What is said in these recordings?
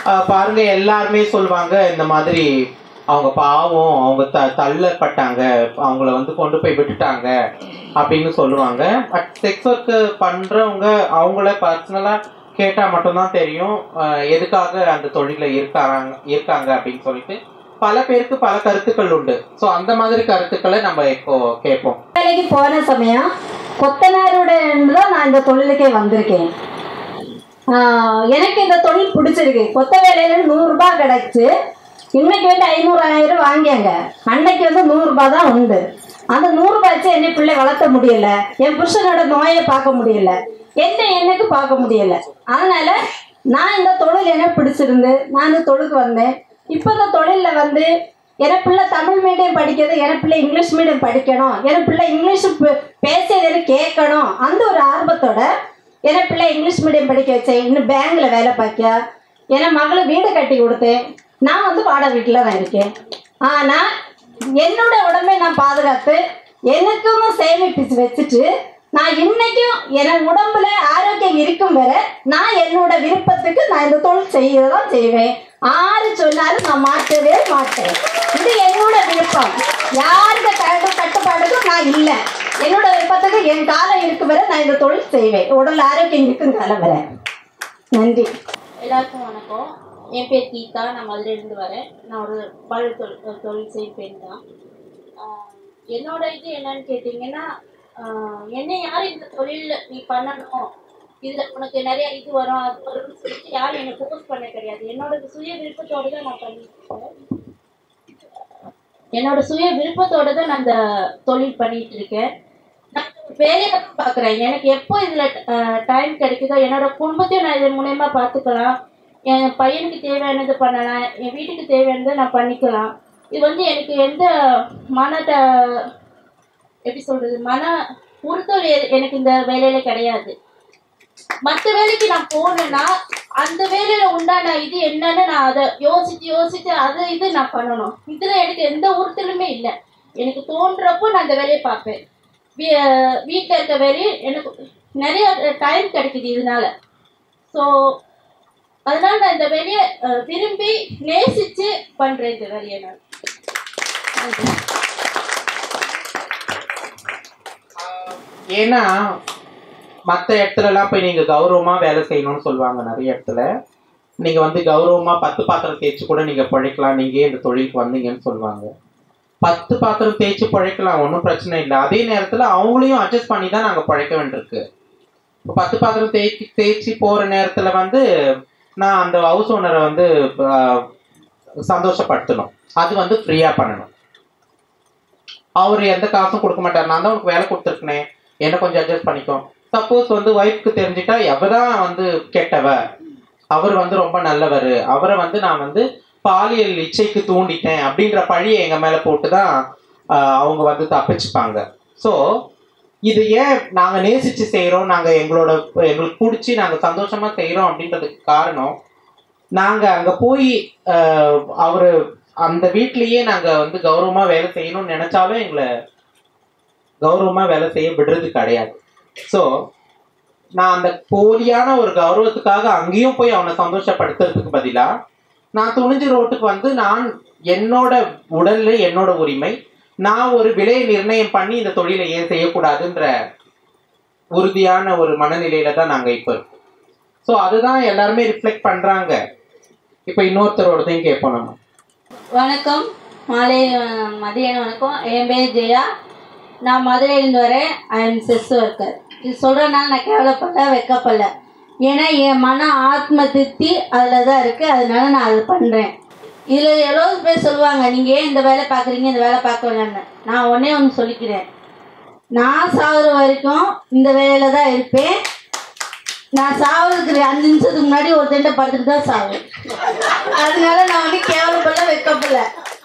அஹ், பாருங்க எல்லாருமே சொல்லுவாங்க இந்த மாதிரி அவங்க பாவம் அவங்க த தள்ளப்பட்டாங்க அவங்கள வந்து கொண்டு போய் விட்டுட்டாங்க அப்படின்னு சொல்லுவாங்க பட் செக்ஸ் ஒர்க் பண்றவங்க அவங்கள பர்சனலா கேட்டா மட்டும்தான் தெரியும் அஹ், எதுக்காக அந்த தொழில இருக்காங்க இருக்காங்க அப்படின்னு சொல்லிட்டு பல பேருக்கு பல கருத்துக்கள் உண்டு ஸோ அந்த மாதிரி கருத்துக்களை நம்ம இப்போ கேட்போம் வேலைக்கு போன சமயம் கொத்தனாரோட தான் நான் இந்த தொழிலுக்கே வந்திருக்கேன் ஆஹ் எனக்கு இந்த தொழில் பிடிச்சிருக்கு கொத்த வேலையில நூறுரூபா கிடச்சி இன்னைக்கு வந்து ஐநூறு ஆயிரம் வாங்கியாங்க அன்னைக்கு வந்து நூறுரூபா தான் உண்டு அந்த நூறுரூபா வச்சு என்னை பிள்ளை வளர்த்த முடியல என் புருஷனோட நோயை பார்க்க முடியல என்ன எனக்கு பார்க்க முடியல அதனால நான் இந்த தொழில் எனக்கு பிடிச்சிருந்து நான் இந்த தொழிலுக்கு வந்தேன் இப்போ இந்த தொழிலில் வந்து என் பிள்ளை தமிழ் மீடியம் படிக்கிறது என் பிள்ளை இங்கிலீஷ் மீடியம் படிக்கணும் என் பிள்ளை இங்கிலீஷ் பே- பேசுறது கேட்கணும் அந்த ஒரு ஆர்வத்தோட என் பிள்ளை இங்கிலீஷ் மீடியம் படிக்க வச்சேன் இன்னும் பேங்க்ல வேலை பார்க்க என் மகளை வீடு கட்டி கொடுத்தேன் நான் வந்து வாடகை வீட்டில் தான் இருக்கேன் ஆனால் என்னோட உடம்பை நான் பாதுகாத்து எனக்குன்னு சேமிப்பிச்சு வச்சுட்டு நான் இன்னைக்கும் என் உடம்புல ஆரோக்கியம் இருக்கும் வரை நான் என்னோட விருப்பத்துக்கு நான் இந்த தொழில் செய்யதான் செய்வேன் ஆறு சொன்னாலும் நான் மாட்டவே மாட்டேன் இது என்னோட விருப்பம் யாருக்கு கட்டு கட்டுப்பாடுக்கும் நான் இல்லை என்னோட விருப்பத்துக்கு என் காலம் இருக்கும் வரை நான் இந்த தொழில் செய்வேன் உடல் ஆரோக்கியம் இருக்கும் காலம் வரை நன்றி எல்லாருக்கும் வணக்கம் என் பேர் கீதா நான் மதுரையிலேருந்து வரேன் நான் ஒரு பல் தொழில் தொழில் செய்யும் பெண் தான் ஆஹ் என்னோட இது என்னன்னு கேட்டிங்கன்னா ஆஹ் என்னை யாரும் இந்த தொழிலில் நீ பண்ணணும் இதில் உனக்கு நிறைய இது வரும் அது வரும்னு சொல்லிட்டு யாரும் என்னை ஃபோர்ஸ் பண்ண கிடையாது என்னோட சுய விருப்பத்தோடு தான் நான் பண்ணிட்டு இருக்கேன் என்னோட சுய விருப்பத்தோட தான் நான் இந்த தொழில் பண்ணிட்டு இருக்கேன் நான் வேலையை தான் பார்க்குறேன் எனக்கு எப்போ இதில் டைம் கிடைக்குதோ என்னோட குடும்பத்தையும் நான் இதன் மூலயமா பார்த்துக்கலாம் என் பையனுக்கு தேவையானது பண்ணலாம் என் வீட்டுக்கு தேவையானதை நான் பண்ணிக்கலாம் இது வந்து எனக்கு எந்த மன ட- எப்படி சொல்றது மன உறுத்தல் எ- எனக்கு இந்த வேலையில கிடையாது மற்ற வேலைக்கு நான் போனேன்னா அந்த வேலையில உண்டான இது என்னன்னு நான் அதை யோசிச்சு யோசிச்சு அதை இது நான் பண்ணணும் இதுல எனக்கு எந்த உறுத்தலுமே இல்லை எனக்கு தோன்றப்போ நான் அந்த வேலையை பார்ப்பேன் வீ வீட்டில் இருக்க வேலையை எனக்கு நிறைய டைம் கிடைக்குது இதனால ஸோ அதனால நான் இந்த வேலையை அஹ், விரும்பி நேசிச்சு பண்றேன் இந்த வேலையை நான் நன்றி. ஏன்னா மற்ற இடத்துலலாம் போய் நீங்கள் கௌரவமாக வேலை செய்யணும்னு சொல்லுவாங்க நிறைய இடத்துல நீங்கள் வந்து கௌரவமாக பத்து பாத்திரம் தேய்ச்சி கூட நீங்கள் பழைக்கலாம் நீங்கள் இந்த தொழிலுக்கு வந்தீங்கன்னு சொல்லுவாங்க பத்து பாத்திரம் தேய்ச்சி பழைக்கலாம் ஒன்றும் பிரச்சனை இல்லை அதே நேரத்தில் அவங்களையும் அட்ஜஸ்ட் பண்ணி தான் நாங்கள் பழைக்க வேண்டியிருக்கு இப்போ பத்து பாத்திரம் தேய்ச்சி தேய்ச்சி போகிற நேரத்தில் வந்து நான் அந்த ஹவுஸ் ஓனரை வந்து ஆஹ், சந்தோஷப்படுத்தணும் அது வந்து ஃப்ரீயாக பண்ணணும் அவர் எந்த காசும் கொடுக்க மாட்டார் நான் தான் உனக்கு வேலை கொடுத்துருக்கனே என்ன கொஞ்சம் அட்ஜஸ்ட் பண்ணிக்கோ சப்போஸ் வந்து ஒய்ஃப்க்கு தெரிஞ்சிட்டா எவ தான் வந்து கெட்டவ அவர் வந்து ரொம்ப நல்லவர் அவரை வந்து நான் வந்து பாலியல் இச்சைக்கு தூண்டிட்டேன் அப்படின்ற பழியை எங்க மேல போட்டு தான் ஆஹ், அவங்க வந்து தப்பிச்சுப்பாங்க ஸோ இது ஏன் நாங்க நேசிச்சு செய்றோம் நாங்க எங்களோட எங்களுக்கு பிடிச்சி நாங்க சந்தோஷமா செய்றோம் அப்படின்றதுக்கு காரணம் நாங்க அங்க போய் ஆஹ், அவரு அந்த வீட்லயே நாங்க வந்து கௌரவமா வேலை செய்யணும்னு நினைச்சாலும் எங்களை கௌரவமா வேலை செய்ய விடுறது கிடையாது ஸோ நான் அந்த போலியான ஒரு கௌரவத்துக்காக அங்கேயும் போய் அவனை சந்தோஷப்படுத்துறதுக்கு பதிலா நான் துணிஞ்சு ரோட்டுக்கு வந்து நான் என்னோட உடல்ல என்னோட உரிமை நான் ஒரு விலையை நிர்ணயம் பண்ணி இந்த தொழிலை ஏன் செய்யக்கூடாதுன்ற உறுதியான ஒரு மனநிலையில தான் நாங்க இப்போ இருக்கோம் ஸோ அதுதான் எல்லாருமே ரிஃப்ளெக்ட் பண்றாங்க இப்போ இன்னொருத்தரோடதையும் கேட்போம் நம்ம வணக்கம் மாலை அஹ், மதியான வணக்கம் என் பேர் ஜெயா நான் மதுரையிலேருந்து வரேன் ஐ எம் செஸ் ஒர்க்கர் இது சொல்கிறனால நான் கேவலப்படல வெக்கப்படல ஏன்னா என் மன ஆத்ம திருப்தி அதில் தான் இருக்குது அதனால நான் அதை பண்ணுறேன் இதில் எவ்வளோ பேர் சொல்லுவாங்க நீங்கள் ஏன் இந்த வேலை பார்க்குறீங்க இந்த வேலை பார்க்க வேணாம்னு நான் ஒன்றே ஒன்று சொல்லிக்கிறேன் நான் சாகுற வரைக்கும் இந்த வேலையில் தான் இருப்பேன் நான் சாவதுக்கு அஞ்சு நிமிஷத்துக்கு முன்னாடி ஒரு திண்டை படுத்துட்டு தான் சாவேன் அதனால நான் வந்து கேவலப்படல வெக்கப்படல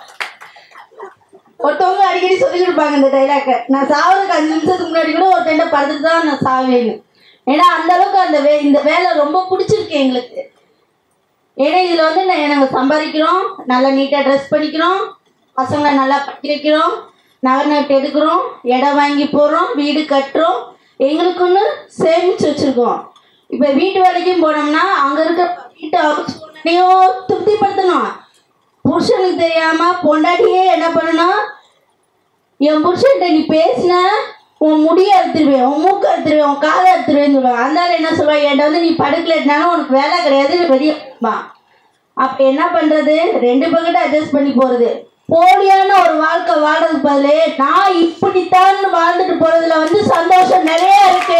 ஒருத்தவங்க அடிக்கடி சொல்லி கொடுப்பாங்க இந்த டைலாக்க நான் சாவதுக்கு அஞ்சு நிமிஷத்துக்கு முன்னாடி கூட ஒரு திண்டை படுத்துட்டு தான் நான் சாவேன்னு ஏன்னா அந்த அளவுக்கு அந்த வே இந்த வேலை ரொம்ப பிடிச்சிருக்கு எங்களுக்கு ஏன்னா இதில் வந்து நான் நாங்கள் சம்பாதிக்கிறோம் நல்லா நீட்டாக ட்ரெஸ் பண்ணிக்கிறோம் பசங்களை நல்லா படிக்க வைக்கிறோம் நகை நட்டு எடுக்கிறோம் இடம் வாங்கி போடுறோம் வீடு கட்டுறோம் எங்களுக்குன்னு சேமிச்சு வச்சுருக்கோம் இப்போ வீட்டு வேலைக்கும் போனோம்னா அங்கே இருக்க வீட்டு ஹவுஸ் ஓனர் என்னையும் திருப்திப்படுத்தணும் புருஷனுக்கு தெரியாம பொண்டாட்டியே என்ன பண்ணணும் என் புருஷன்ட்ட நீ பேசின உன் முடியை அறுத்துருவேன் உன் மூக்கு அறுத்துருவேன் உன் காதை அறுத்துருவேன்னு சொல்லுவாங்க அதனால என்ன சொல்லுவாங்க என்கிட்ட வந்து நீ படுக்கலைனாலும் உனக்கு வேலை கிடையாது நீ வெளியே வா அப்போ என்ன பண்ணுறது ரெண்டு பக்கெட்டு அட்ஜஸ்ட் பண்ணி போகிறது போலியான ஒரு வாழ்க்கை வாழ்றதுக்கு பதிலே நான் இப்படித்தான் வாழ்ந்துட்டு போகிறதுல வந்து சந்தோஷம் நிறைய இருக்கு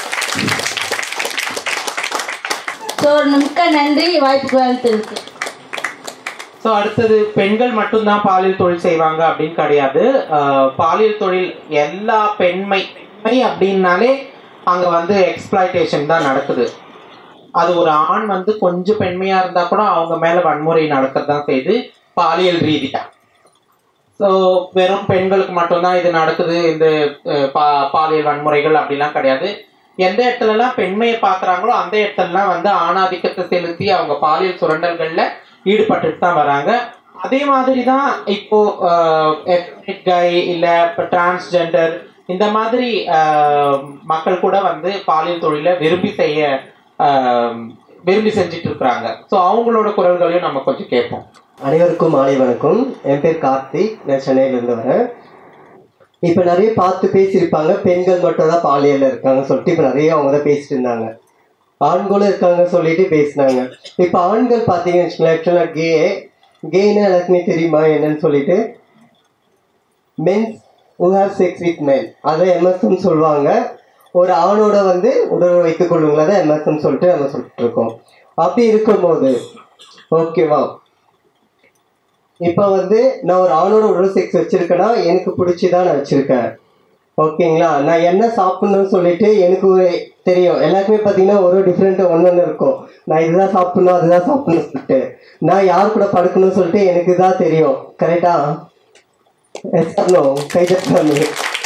ஸோ மிக்க நன்றி வாய்ப்புக்கு வாழ்த்துருக்கு ஸோ அடுத்தது பெண்கள் மட்டும்தான் பாலியல் தொழில் செய்வாங்க அப்படின்னு கிடையாது ஆஹ் பாலியல் தொழில் எல்லா பெண்மை பெண்மை அப்படின்னாலே அங்க வந்து எக்ஸ்பிளாய்டேஷன் தான் நடக்குது அது ஒரு ஆண் வந்து கொஞ்சம் பெண்மையா இருந்தா கூட அவங்க மேல வன்முறை நடக்கிறது தான் செய்யுது பாலியல் ரீதியா ஸோ வெறும் பெண்களுக்கு மட்டும்தான் இது நடக்குது இந்த அஹ், பா பாலியல் வன்முறைகள் அப்படிலாம் கிடையாது எந்த இடத்துலலாம் பெண்மையை பார்க்குறாங்களோ அந்த இடத்துலலாம் வந்து ஆணாதிக்கத்தை செலுத்தி அவங்க பாலியல் சுரண்டல்களில் ஈடுபட்டுட்டு தான் வராங்க அதே மாதிரி தான் இப்போ எத்னிக் கை இல்லை இப்போ டிரான்ஸ்ஜெண்டர் இந்த மாதிரி ஆஹ், மக்கள் கூட வந்து பாலியல் தொழிலை விரும்பி செய்ய ஆஹ், விரும்பி செஞ்சுட்டு இருக்கிறாங்க ஸோ அவங்களோட குரல்களையும் நம்ம கொஞ்சம் கேட்போம் அனைவருக்கும் மாலை வணக்கம் என் பேர் கார்த்திக் நான் சென்னையிலேருந்து வரேன் இப்போ நிறைய பார்த்து பேசியிருப்பாங்க பெண்கள் மட்டும் தான் பாலியலில் இருக்காங்க சொல்லிட்டு இப்போ நிறைய அவங்க தான் பேசிட்டு இருந்தாங்க ஆண்களும் இருக்காங்க சொல்லிட்டு பேசினாங்க இப்போ ஆண்கள் பார்த்தீங்கன்னு வச்சுக்கோங்களேன் ஆக்சுவலாக கே கேன்னு எல்லாருக்குமே தெரியுமா என்னன்னு சொல்லிட்டு men's who have sex with men அதை எம்எஸ்எம் சொல்லுவாங்க ஒரு ஆணோட வந்து உடல் வைத்துக் கொள்ளுங்களா தான் எம்எஸ்எம் சொல்லிட்டு நம்ம சொல்லிட்டு இருக்கோம் அப்படி இருக்கும்போது ஓகேவா இப்போ வந்து நான் ஒரு ஆணோட உடல் செக்ஸ் வச்சிருக்கேன்னா எனக்கு பிடிச்சி தான் நான் வச்சிருக்கேன் ஓகேங்களா நான் என்ன சாப்பிடணும்னு சொல்லிட்டு எனக்கு ஒரு தெரியும் எல்லாருக்குமே பார்த்தீங்கன்னா ஒரு டிஃப்ரெண்ட் ஒன்று ஒன்று இருக்கும் நான் இதுதான் சாப்பிடணும் அதுதான் சாப்பிடணும்னு சொல்லிட்டு நான் யார் கூட படுக்கணும்னு சொல்லிட்டு எனக்கு தான் தெரியும் கரெக்டா எஸ்னோ கைதட்டாமி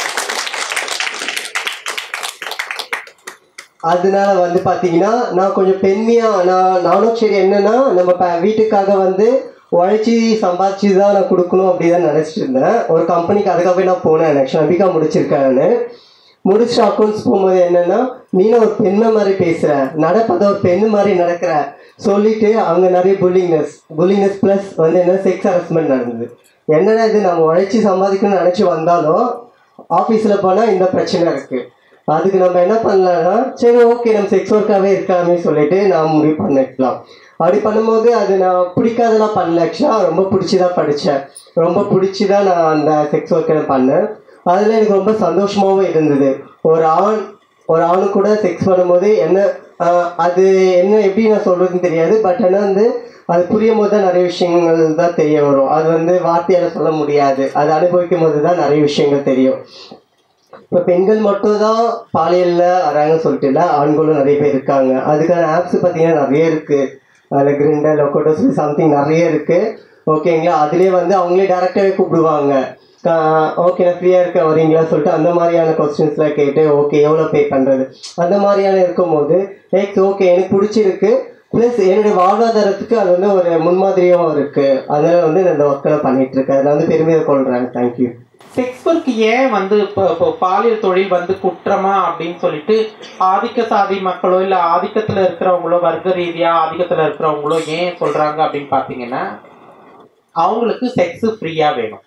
அதனால வந்து பார்த்தீங்கன்னா நான் கொஞ்சம் பெண்மையாக நான் நானும் சரி என்னன்னா நம்ம ப- வீட்டுக்காக வந்து உழைச்சி சம்பாதிச்சு தான் நான் கொடுக்கணும் அப்படி தான் நினச்சிட்டு இருந்தேன் ஒரு கம்பெனிக்கு அதுக்காகவே நான் போனேன் ஆக்சுவலாக பிகா முடிச்சிருக்கேன் நான் முடிச்சு அக்கௌண்ட்ஸ் போகும்போது என்னன்னா நீனும் ஒரு பெண்ணை மாதிரி பேசுற நடப்பத ஒரு பெண்ணு மாதிரி நடக்கிற சொல்லிட்டு அங்க நிறைய புல்லிங்னஸ் புல்லிங்னஸ் ப்ளஸ் வந்து என்ன செக்ஸ் ஹரஸ்மெண்ட் நடந்தது என்னடா இது நம்ம உழைச்சி சம்பாதிக்கணும்னு நினச்சி வந்தாலும் ஆஃபீஸில் போனால் இந்த பிரச்சனை இருக்கு அதுக்கு நம்ம என்ன பண்ணலாம்னா சரி ஓகே நம்ம செக்ஸ் ஒர்க்காகவே இருக்காமே சொல்லிட்டு நான் முடிவு பண்ணிக்கலாம் அப்படி பண்ணும்போது அது நான் பிடிக்காதெல்லாம் பண்ணல ஆக்சுவலாக ரொம்ப பிடிச்சி தான் படித்தேன் ரொம்ப பிடிச்சி தான் நான் அந்த செக்ஸ் ஒர்க்கை பண்ணேன் அதில் எனக்கு ரொம்ப சந்தோஷமாகவும் இருந்தது ஒரு ஆண் ஒரு ஆணு கூட செக்ஸ் பண்ணும்போது என்ன ஆஹ், அது என்ன எப்படி நான் சொல்கிறதுன்னு தெரியாது பட் ஆனால் வந்து அது புரியும் போது தான் நிறைய விஷயங்கள் தான் தெரிய வரும் அது வந்து வார்த்தையால் சொல்ல முடியாது அது அனுபவிக்கும் போது தான் நிறைய விஷயங்கள் தெரியும் இப்போ பெண்கள் மட்டும் தான் பாலியலில் வராங்கன்னு சொல்லிட்டு இல்லை ஆண்களும் நிறைய பேர் இருக்காங்க அதுக்கான ஆப்ஸ் பார்த்தீங்கன்னா நிறைய இருக்குது அதில் கிரிண்டல் லொக்கோட்டோ சொல்லி சம்திங் நிறைய இருக்குது ஓகேங்களா அதுலேயே வந்து அவங்களே டேரெக்டாகவே கூப்பிடுவாங்க ஓகே நான் ஃப்ரீயாக இருக்க வரீங்களா சொல்லிட்டு அந்த மாதிரியான கொஸ்டின்ஸ்லாம் கேட்டு ஓகே எவ்வளோ பே பண்ணுறது அந்த மாதிரியான இருக்கும்போது நெக்ஸ்ட் ஓகே எனக்கு பிடிச்சிருக்கு ப்ளஸ் என்னுடைய வாழ்வாதாரத்துக்கு அது வந்து ஒரு முன்மாதிரியாகவும் இருக்குது அதனால் வந்து நான் இந்த ஒர்க்கை பண்ணிட்டு இருக்கேன் அதில் வந்து பெருமையை கொள்கிறேன் தேங்க்யூ செக்ஸ் ஒர்க் ஏன் வந்து இப்போ இப்போ பாலியல் தொழில் வந்து குற்றமா அப்படின்னு சொல்லிட்டு ஆதிக்க சாதி மக்களோ இல்லை ஆதிக்கத்தில் இருக்கிறவங்களோ வர்க்க ரீதியாக ஆதிக்கத்தில் இருக்கிறவங்களோ ஏன் சொல்றாங்க அப்படின்னு பார்த்தீங்கன்னா அவங்களுக்கு செக்ஸ் ஃப்ரீயா வேணும்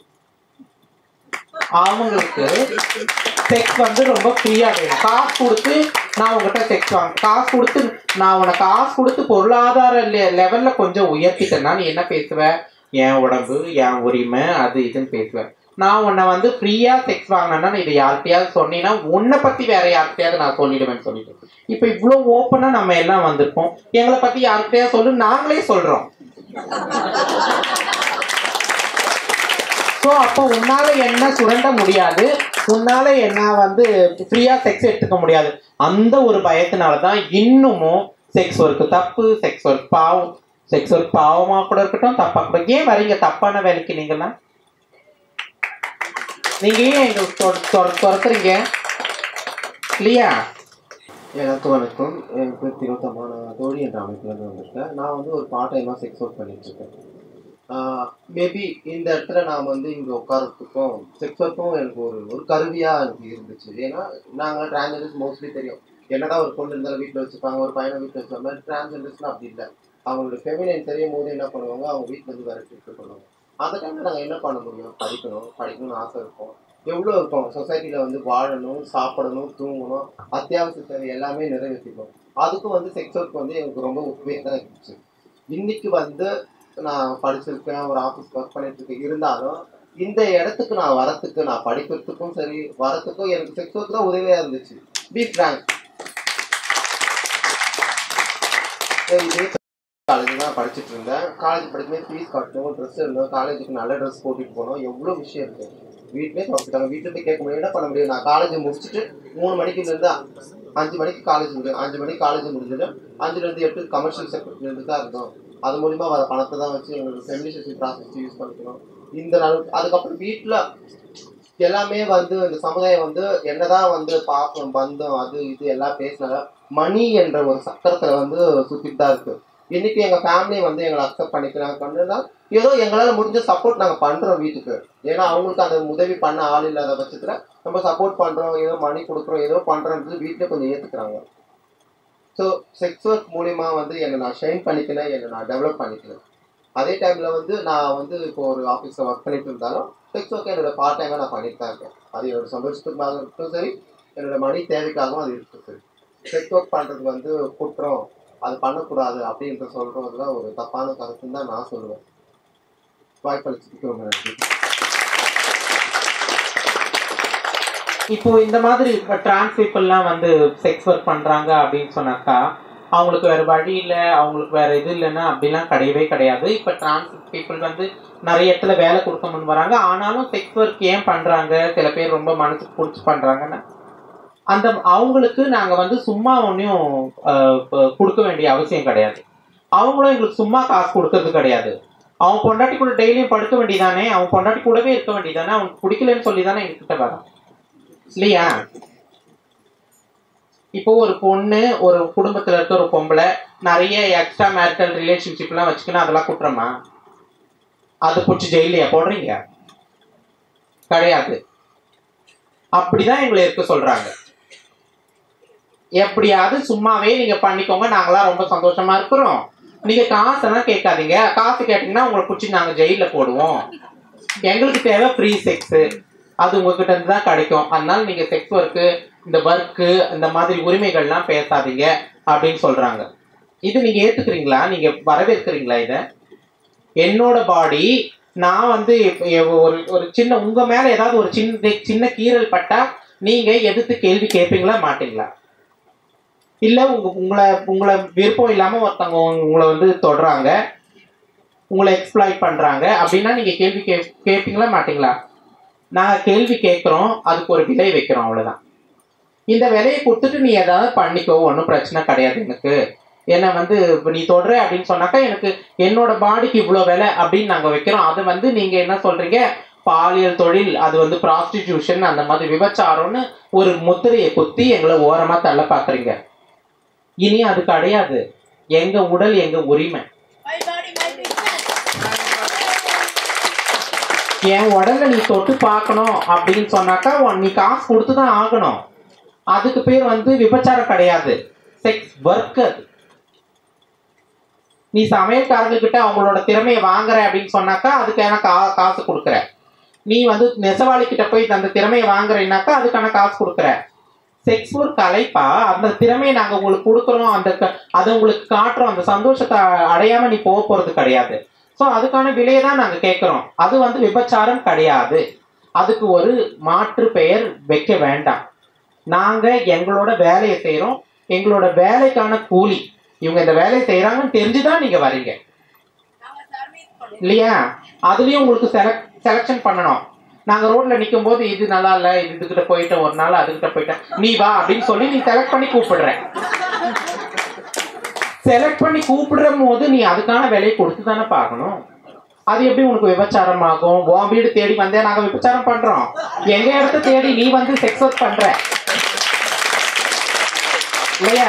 அவங்களுக்கு செக்ஸ் வந்து ரொம்ப ஃப்ரீயா வேணும் காசு கொடுத்து நான் உங்ககிட்ட செக்ஸ் வாங்க காசு கொடுத்து நான் உனக்கு காசு கொடுத்து பொருளாதார லெவல்ல கொஞ்சம் உயர்த்திட்டேன்னா நீ என்ன பேசுவ என் உடம்பு என் உரிமை அது இதுன்னு பேசுவேன் நான் உன்னை வந்து ஃப்ரீயா செக்ஸ் வாங்கினேன்னா நீ இதை யார்கிட்டயாவது சொன்னீங்கன்னா உன்னை பத்தி வேற யார்கிட்டயாவது நான் சொல்லிடுவேன்னு சொல்லிட்டு இப்போ இவ்வளோ ஓப்பனா நம்ம எல்லாம் வந்திருக்கோம் எங்களை பத்தி யார்கிட்டயாவது சொல்லு நாங்களே சொல்றோம் ஸோ அப்போ உன்னால என்ன சுரண்ட முடியாது உன்னால என்ன வந்து ஃப்ரீயா செக்ஸ் எடுத்துக்க முடியாது அந்த ஒரு பயத்தினால தான் இன்னமும் செக்ஸ் ஒர்க் தப்பு செக்ஸ் ஒர்க் பாவம் செக்ஸ் ஒர்க் பாவமா கூட இருக்கட்டும் தப்பா கூட ஏன் வரீங்க தப்பான வேலைக்கு நீங்களாம் நீங்க ஏன் எங்களுக்கு தொ- தொ- துரத்துறீங்க இல்லையா எல்லாருக்கும் வணக்கம் என் பேர் திருவத்தம்மா நான் தோழி என்ற அமைப்புலேருந்து வந்திருக்கேன் நான் வந்து ஒரு பார்ட் டைமாக செக்ஸ் ஒர்க் பண்ணிட்டு இருக்கேன் மேபி இந்த இடத்துல நான் வந்து இங்கே உட்காரத்துக்கும் செக்ஸ் ஒர்க்கும் எனக்கு ஒரு ஒரு கருவியாக எனக்கு இருந்துச்சு ஏன்னா நாங்கள் டிரான்ஸ்ஜெண்டர்ஸ் மோஸ்ட்லி தெரியும் என்னதான் ஒரு பொண்ணு இருந்தாலும் வீட்டில் வச்சுப்பாங்க ஒரு பையனை வீட்டில் வச்சுப்பாங்க டிரான்ஸ்ஜெண்டர்ஸ்லாம் அப்படி இல்லை அவங்களோட ஃபெமினைன் தெரியும் போது என்ன பண்ணுவாங்க அவங்க வீட்டில் இருந்து விரட்டி விட்டு பண்ணுவாங்க அந்த டைமில் நாங்கள் என்ன பண்ண முடியும் படிக்கணும் படிக்கணும்னு ஆசை இருக்கும் எவ்வளோ இருக்கும் சொசைட்டியில் வந்து வாழணும் சாப்பிடணும் தூங்கணும் அத்தியாவசிய தேவை எல்லாமே நிறைவேற்றிக்கணும் அதுக்கும் வந்து செக்ஸ் ஒர்க் வந்து எனக்கு ரொம்ப உத்வேகம் இருந்துச்சு இன்னைக்கு வந்து நான் படிச்சிருக்கேன் ஒரு ஆஃபீஸ் ஒர்க் பண்ணிட்டு இருக்கேன் இருந்தாலும் இந்த இடத்துக்கு நான் வரத்துக்கு நான் படிக்கிறதுக்கும் சரி வரத்துக்கும் எனக்கு செக்ஸ் ஒர்க் தான் உதவியாக இருந்துச்சு பி ஃப்ராங்க் இதே காலேஜ் தான் படிச்சுட்டு இருந்தேன் காலேஜ் படிக்கும்போது ஃபீஸ் கட்டணும் ட்ரெஸ் இருந்தோம் காலேஜுக்கு நல்ல ட்ரெஸ் போட்டுட்டு போனோம் எவ்வளோ விஷயம் இருக்கு வீட்லேயே துவச்சிட்டாங்க வீட்டில் போய் கேட்க முடியும் என்ன பண்ண முடியும் நான் காலேஜ் முடிச்சுட்டு மூணு மணிக்கு இருந்து அஞ்சு மணிக்கு காலேஜ் முடியும் அஞ்சு மணிக்கு காலேஜ் முடிஞ்சிடும் அஞ்சுலேருந்து எட்டு கமர்ஷியல் செக்டர்லேருந்து தான் இருந்தோம் அது மூலிமா வர பணத்தை தான் வச்சு எங்களுக்கு ஃபெமினிசேஷன் ப்ராசஸ் யூஸ் பண்ணிக்கணும் இந்த நாள் அதுக்கப்புறம் வீட்டில் எல்லாமே வந்து இந்த சமுதாயம் வந்து என்னதான் வந்து பாசம் பந்தம் அது இது எல்லாம் பேசினாங்க மணி என்ற ஒரு சக்கரத்துல வந்து சுத்திட்டு தான் இருக்கு இன்னைக்கு எங்க ஃபேமிலி வந்து எங்களை அக்செப்ட் பண்ணிக்கிறாங்க பண்ணுனா ஏதோ எங்களால முடிஞ்ச சப்போர்ட் நாங்க பண்றோம் வீட்டுக்கு ஏன்னா அவங்களுக்கு அந்த உதவி பண்ண ஆள் இல்லாத பட்சத்துல நம்ம சப்போர்ட் பண்றோம் ஏதோ மணி கொடுக்குறோம் ஏதோ பண்றோன்றது வீட்டுல கொஞ்சம் ஏத்துக்கிறாங்க ஸோ செக்ஸ் ஒர்க் மூலியமா வந்து என்னை நான் ஷைன் பண்ணிக்கிறேன் என்னை நான் டெவலப் பண்ணிக்கிறேன் அதே டைம்ல வந்து நான் வந்து இப்போ ஒரு ஆஃபீஸில் ஒர்க் பண்ணிட்டு இருந்தாலும் செக்ஸ் ஒர்க் என்னோட பார்ட் டைமாக நான் பண்ணிட்டு தான் இருக்கேன் அது என்னோட சந்தோஷத்துக்காக இருக்கட்டும் சரி என்னோட மணி தேவைக்காகவும் அது இருக்கு சரி செக்ஸ் ஒர்க் பண்ணுறது வந்து குற்றம் அது பண்ணக்கூடாது அப்படின்ற சொல்றதுல ஒரு தப்பான கருத்துன்னு தான் நான் சொல்லுவேன் வாய்ப்பளிச்சதுக்கு ரொம்ப நன்றி இப்போ இந்த மாதிரி டிரான்ஸ் பீப்புள்லாம் வந்து செக்ஸ் ஒர்க் பண்றாங்க அப்படின்னு சொன்னாக்கா அவங்களுக்கு வேற வழி இல்லை அவங்களுக்கு வேற இது இல்லைன்னா அப்படிலாம் கிடையவே கிடையாது இப்போ டிரான்ஸ் பீப்புள் வந்து நிறைய இடத்துல வேலை கொடுக்க முன் வராங்க ஆனாலும் செக்ஸ் ஒர்க் ஏன் பண்றாங்க சில பேர் ரொம்ப மனசுக்கு பிடிச்சி பண்றாங்கன்னா அந்த அவங்களுக்கு நாங்க வந்து சும்மா ஒன்றையும் கொடுக்க வேண்டிய அவசியம் கிடையாது அவங்களும் எங்களுக்கு சும்மா காசு கொடுக்கறது கிடையாது அவன் பொண்டாட்டி கூட டெய்லியும் படுக்க வேண்டியதானே அவன் பொண்டாட்டி கூடவே இருக்க வேண்டியதானே அவனுக்கு பிடிக்கலன்னு சொல்லி தானே எங்ககிட்ட வரான் இல்லையா இப்போ ஒரு பொண்ணு ஒரு குடும்பத்துல இருக்க ஒரு பொம்பளை நிறைய எக்ஸ்ட்ரா மேரிட்டல் ரிலேஷன்ஷிப்லாம் வச்சுக்கணும் அதெல்லாம் குற்றமா அது பிடிச்சி ஜெயிலையா போடுறீங்க கிடையாது அப்படிதான் எங்களை இருக்க சொல்றாங்க எப்படியாவது சும்மாவே நீங்க பண்ணிக்கோங்க நாங்களாம் ரொம்ப சந்தோஷமா இருக்கிறோம் நீங்க காசெல்லாம் கேட்காதீங்க காசு கேட்டீங்கன்னா உங்களை பிடிச்சி நாங்க ஜெயில போடுவோம் எங்களுக்கு தேவை ஃப்ரீ செக்ஸ் அது உங்ககிட்ட இருந்து தான் கிடைக்கும் அதனால நீங்க செக்ஸ் ஒர்க்கு இந்த ஒர்க்கு இந்த மாதிரி உரிமைகள்லாம் பேசாதீங்க அப்படின்னு சொல்றாங்க இது நீங்க ஏத்துக்கிறீங்களா நீங்க வரவேற்கிறீங்களா இதை என்னோட பாடி நான் வந்து இப்ப எவ்- ஒரு ஒரு சின்ன உங்க மேல ஏதாவது ஒரு சின்ன சின்ன கீறல் பட்டா நீங்க எதிர்த்து கேள்வி கேட்பீங்களா மாட்டீங்களா இல்ல உங்க உங்களை உங்களை விருப்பம் இல்லாம ஒருத்தவங்க உங்களை வந்து தொடுறாங்க உங்களை எக்ஸ்ப்ளாய்ட் பண்றாங்க அப்படின்னா நீங்க கேள்வி கே கேட்பீங்களா மாட்டீங்களா நாங்க கேள்வி கேட்குறோம் அதுக்கு ஒரு விலை வைக்கிறோம் அவ்வளவுதான் இந்த விலையை கொடுத்துட்டு நீ ஏதாவது பண்ணிக்கோ ஒன்றும் பிரச்சனை கிடையாது எனக்கு என்னை வந்து இப்ப நீ தொடுற அப்படின்னு சொன்னாக்கா எனக்கு என்னோட பாடிக்கு இவ்வளோ விலை அப்படின்னு நாங்கள் வைக்கிறோம் அது வந்து நீங்கள் என்ன சொல்றீங்க பாலியல் தொழில் அது வந்து ப்ராஸ்டிடியூஷன் அந்த மாதிரி விபச்சாரம்னு ஒரு முத்திரையை குத்தி எங்களை ஓரமாக தள்ள பார்க்குறீங்க இனி அது கிடையாது எங்க உடல் எங்க உரிமை என் உடம்ப நீ தொட்டு பார்க்கணும் அப்படின்னு சொன்னாக்கா உன் நீ காசு கொடுத்து தான் ஆகணும் அதுக்கு பேர் வந்து விபச்சாரம் கிடையாது செக்ஸ் ஒர்க் அது நீ சமையல்காரங்க கிட்ட அவங்களோட திறமையை வாங்குற அப்படின்னு சொன்னாக்கா அதுக்கான கா காசு கொடுக்குற நீ வந்து நெசவாளி கிட்ட போய் அந்த திறமையை வாங்குறீனாக்கா அதுக்கான காசு கொடுக்குற செக்ஸ் ஒரு கலைப்பா அந்த திறமையை நாங்கள் உங்களுக்கு கொடுக்குறோம் அந்த க- அதை உங்களுக்கு காட்டுறோம் அந்த சந்தோஷத்தை அடையாம நீ போக போறது கிடையாது ஸோ அதுக்கான விலையை தான் நாங்கள் கேட்குறோம் அது வந்து விபச்சாரம் கிடையாது அதுக்கு ஒரு மாற்று பெயர் வைக்க வேண்டாம் நாங்கள் எங்களோட வேலையை செய்கிறோம் எங்களோட வேலைக்கான கூலி இவங்க இந்த வேலையை செய்கிறாங்கன்னு தெரிஞ்சு தான் நீங்கள் வரீங்க இல்லையா அதுலேயும் உங்களுக்கு செலக்ட் செலெக்ஷன் பண்ணணும் நாங்கள் ரோட்டில் நிற்கும் போது இது நல்லா இல்லை இது இதுகிட்ட போயிட்டேன் ஒரு நாள் அதுகிட்ட போயிட்டேன் நீ வா அப்படின்னு சொல்லி நீ செலக்ட் பண்ணி கூப்பிடுற செலக்ட் பண்ணி கூப்பிடுற போது நீ அதுக்கான விலையை கொடுத்து தானே பார்க்கணும் அது எப்படி உனக்கு விபச்சாரம் ஆகும் உன் வீடு தேடி வந்தே நாங்க விபச்சாரம் பண்றோம் எங்க இடத்த தேடி நீ வந்து செக்ஸ் ஒர்க் பண்ற இல்லையா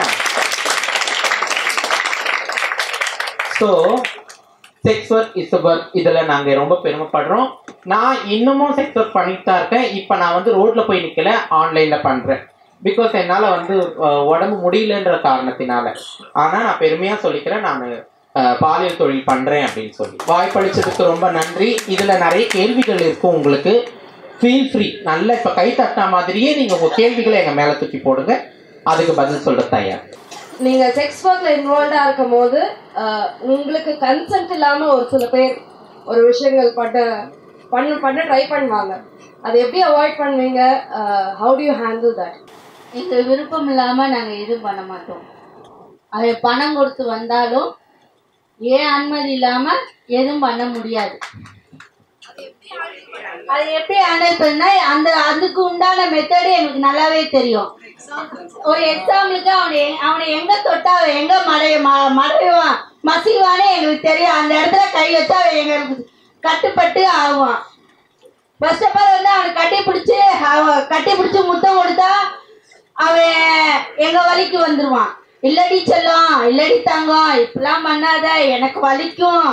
so sex work is work இதில் நாங்கள் ரொம்ப பெருமைப்படுறோம் நான் இன்னமும் செக்ஸ் ஒர்க் பண்ணிட்டு தான் இருக்கேன் இப்போ நான் வந்து ரோட்டில் போய் நிற்கல ஆன்லைனில் பண்ணுறேன் பிகாஸ் என்னால் வந்து அஹ், உடம்பு முடியலன்ற காரணத்தினால ஆனால் நான் பெருமையாக சொல்லிக்கிறேன் நான் அஹ், பாலியல் தொழில் பண்றேன் அப்படின்னு சொல்லி வாய்ப்பளிச்சதுக்கு ரொம்ப நன்றி இதுல நிறைய கேள்விகள் இருக்கும் உங்களுக்கு ஃபீல் ஃப்ரீ நல்ல இப்ப கை தட்டின மாதிரியே நீங்க உங்க கேள்விகளை எங்க மேல தூக்கி போடுங்க அதுக்கு பதில் சொல்ற தயார் நீங்கள் செக்ஸ் ஒர்க்கில் இன்வால்வ்டாக இருக்கும் போது ஆஹ், உங்களுக்கு கன்சென்ட் இல்லாமல் ஒரு சில பேர் ஒரு விஷயங்கள் பண்ண பண்ண பண்ண ட்ரை பண்ணுவாங்க அதை எப்படி அவாய்ட் பண்ணுவீங்க how do you handle that எங்களுக்கு விருப்பம் இல்லாமல் நாங்கள் எதுவும் பண்ண மாட்டோம் அது பணம் கொடுத்து வந்தாலும் ஏன் அனுமதி இல்லாமல் எதுவும் பண்ண முடியாது அது எப்படி ஹேண்டில் பண்ணா அந்த அதுக்கு உண்டான மெத்தடு எங்களுக்கு நல்லாவே தெரியும் ஒரு எக்ஸாம்பிளுக்கு அவனை எ- அவனை எங்க தொட்டா அவன் எங்க மடைய ம- மறைவான் மசிவானே எங்களுக்கு தெரியும் அந்த இடத்துல கை வச்சா அவன் எங்களுக்கு கட்டுப்பட்டு ஆகுவான் ஃபர்ஸ்ட் ஆஃப் ஆல் வந்து அவனை கட்டி பிடிச்சி அவன் கட்டி பிடிச்சி முத்தம் கொடுத்தா அவன் எங்க வலிக்கு வந்துருவான் இல்லடி செல்லம் இல்லடி தங்கம் இப்படிலாம் பண்ணாத எனக்கு வலிக்கும்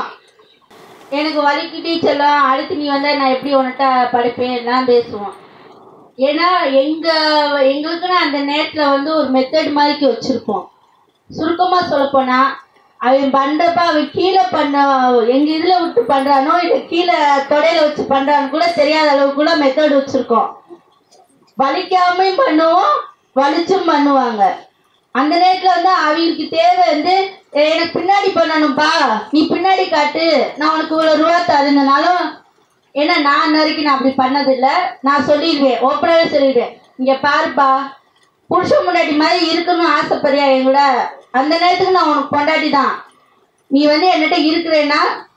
எனக்கு வலிக்குடி செல்லம் அடுத்து நீ வந்தா நான் எப்படி உன்கிட்ட படிப்பேன் எல்லாம் பேசுவோம் ஏன்னா எங்க எங்களுக்குன்னு அந்த நேரத்துல வந்து ஒரு மெத்தட் மாதிரி வச்சிருப்போம் சுருக்கமா சொல்லப்போனா அவன் பண்றப்ப அவன் கீழே பண்ண எங்க இதுல விட்டு பண்றானோ இல்ல கீழே தொடையில வச்சு பண்றான்னு கூட தெரியாத அளவுக்கு கூட மெத்தட் வச்சிருக்கோம் வலிக்காமையும் பண்ணுவோம் வலிச்சும் பண்ணுவாங்க அந்த நேரத்துல வந்து அவங்களுக்கு தேவை வந்து "ஏய், எனக்கு பின்னாடி பண்ணணும்ப்பா நீ பின்னாடி காட்டு நான் உனக்கு இவ்வளவு ரூபா தருந்தனாலும் ஏன்னா நான் நறுக்கி நான் அப்படி பண்ணதில்ல நான் சொல்லிடுவேன் ஓப்பனாகவே சொல்லிடுவேன் இங்க பாருப்பா புருஷன் முன்னாடி மாதிரி இருக்கணும்னு ஆசைப்படுறியா என் கூட அந்த நேரத்துக்கு நான் உனக்கு பொண்டாட்டி தான் நீ வந்து என்கிட்ட இருக்கிறேன்னா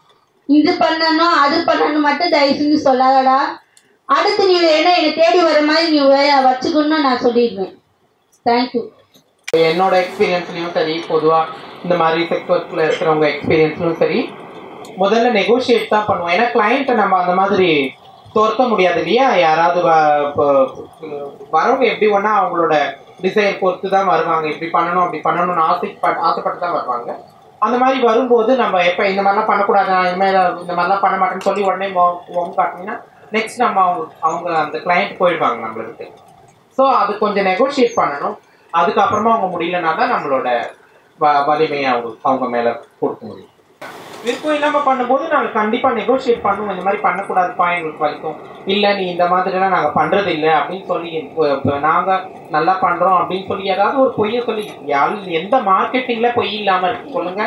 இது பண்ணணும் அது பண்ணணும் மட்டும் தயவு செஞ்சு சொல்லாதடா அடுத்து நீ என்ன என்னை தேடி வர மாதிரி நீ வே- வச்சுக்கணும்னு நான் சொல்லிடுவேன் தேங்க்யூ என்னோட எக்ஸ்பீரியன்ஸ்லயும் சரி பொதுவா இந்த மாதிரி செக்ஸ் ஒர்க்ல இருக்கிறவங்க எக்ஸ்பீரியன்ஸ்லயும் சரி முதல்ல நெகோஷியேட் தான் பண்ணுவோம் ஏன்னா கிளைண்ட்டை நம்ம அந்த மாதிரி துரத்த முடியாது இல்லையா யாராவது வ- இப்போ வரவங்க எப்படி ஒண்ணா அவங்களோட டிசைன் பொறுத்து தான் வருவாங்க இப்படி பண்ணணும் அப்படி பண்ணணும்னு ஆசை ஆசைப்பட்டு தான் வருவாங்க அந்த மாதிரி வரும்போது நம்ம எப்போ இந்த மாதிரிலாம் பண்ணக்கூடாது நான் இனிமேல் இந்த மாதிரிலாம் பண்ண மாட்டேன்னு சொல்லி உடனே மொங்க காட்டினீங்கன்னா நெக்ஸ்ட் நம்ம அவங்க அவங்க அந்த கிளைண்ட் போயிடுவாங்க நம்மளுக்கு ஸோ அது கொஞ்சம் நெகோஷியேட் பண்ணணும் அதுக்கப்புறமா அவங்க முடியலனா தான் நம்மளோட வ வலிமையை அவங்க அவங்க மேலே கொடுக்க முடியும் விருப்பம் இல்லாமல் பண்ணும்போது நாங்கள் கண்டிப்பாக நெகோஷியேட் பண்ணுவோம் இந்த மாதிரி பண்ணக்கூடாதுப்பா எங்களுக்கு வலிக்கும் இல்லை நீ இந்த மாதிரிலாம் நாங்கள் பண்ணுறது இல்லை அப்படின்னு சொல்லி நாங்கள் நல்லா பண்ணுறோம் அப்படின்னு சொல்லி ஏதாவது ஒரு பொய்யை சொல்லி யாரு எந்த மார்க்கெட்டிங்கில் பொய் இல்லாமல் இருக்கு சொல்லுங்க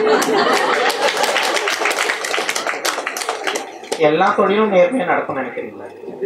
எல்லா தொழிலும் நேர்மையாக நடக்கும்னு நினைக்கிறீங்களா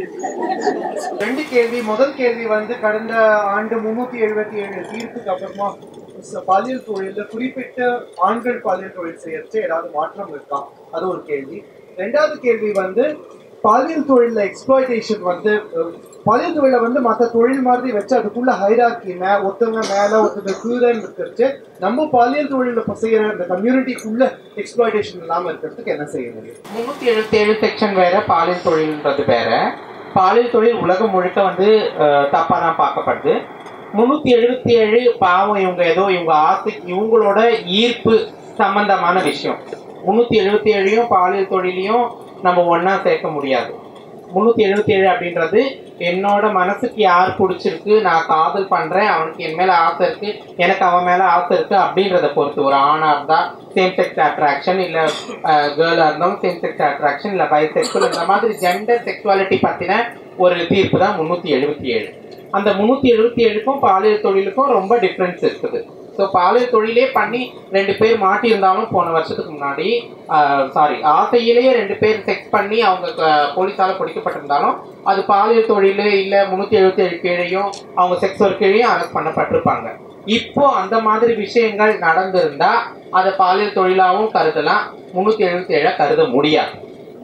ரெண்டு கேள்வி முதல் கேள்வி வந்து கடந்த ஆண்டு முன்னூத்தி எழுபத்தி ஏழு தீர்ப்புக்கு அப்புறமா ச- பாலியல் தொழில குறிப்பிட்ட ஆண்கள் பாலியல் தொழில் செய்யறது ஏதாவது மாற்றம் இருக்கா அது ஒரு கேள்வி ரெண்டாவது கேள்வி வந்து பாலியல் தொழில எக்ஸ்ப்ளாய்டேஷன் வந்து அஹ், பாலியல் தொழிலை வந்து மற்ற தொழில் மாதிரி வச்சு அதுக்குள்ள ஹைராக்கி மே ஒருத்தவங்க மேல ஒருத்தவங்க கீழேன்னு இருக்கிறது நம்ம பாலியல் தொழில செய்யற அந்த கம்யூனிட்டிக்குள்ள எக்ஸ்ப்ளாய்டேஷன் இல்லாம இருக்கிறதுக்கு என்ன செய்ய முடியும் முந்நூற்றி எழுபத்தி ஏழு செக்ஷன் வேற பாலியல் தொழில்ன்றது வேற பாலியல் தொழில் உலகம் முழுக்க வந்து தப்பாக தான் பார்க்கப்படுது முந்நூற்றி எழுபத்தி ஏழு பாவம் இவங்க ஏதோ இவங்க ஆசை இவங்களோட ஈர்ப்பு சம்பந்தமான விஷயம் முந்நூற்றி எழுபத்தி ஏழையும் பாலியல் தொழிலையும் நம்ம ஒன்றா சேர்க்க முடியாது முந்நூற்றி எழுபத்தி ஏழு அப்படின்றது என்னோட மனசுக்கு யார் பிடிச்சிருக்கு நான் காதல் பண்ணுறேன் அவனுக்கு என் மேலே ஆசை இருக்கு எனக்கு அவன் மேலே ஆசை இருக்கு அப்படின்றத பொறுத்து ஒரு ஆணாக இருந்தால் சேம் செக்ஸ் அட்ராக்ஷன் இல்லை கேர்ளாக இருந்தாலும் சேம் செக்ஸ் அட்ராக்ஷன் இல்லை பைசெக்சுவல் இந்த மாதிரி ஜெண்டர் செக்ஸுவாலிட்டி பற்றின ஒரு தீர்ப்பு தான் முந்நூற்றி எழுபத்தி ஏழு அந்த முந்நூற்றி எழுபத்தி ஏழுக்கும் பாலியல் தொழிலுக்கும் ரொம்ப டிஃப்ரென்ஸ் இருக்குது ஸோ பாலியல் தொழிலே பண்ணி ரெண்டு பேர் மாட்டியிருந்தாலும் போன வருஷத்துக்கு முன்னாடி சாரி ஆசையிலேயே ரெண்டு பேர் செக்ஸ் பண்ணி அவங்க க- போலீஸால பிடிக்கப்பட்டிருந்தாலும் அது பாலியல் தொழில் இல்லை முந்நூற்றி எழுபத்தி ஏழு கீழையும் அவங்க செக்ஸ் ஒர்க் கீழையும் அரெஸ்ட் பண்ணப்பட்டிருப்பாங்க இப்போ அந்த மாதிரி விஷயங்கள் நடந்திருந்தா அதை பாலியல் தொழிலாகவும் கருதலாம் முந்நூற்றி எழுபத்தி ஏழை கருத முடியாது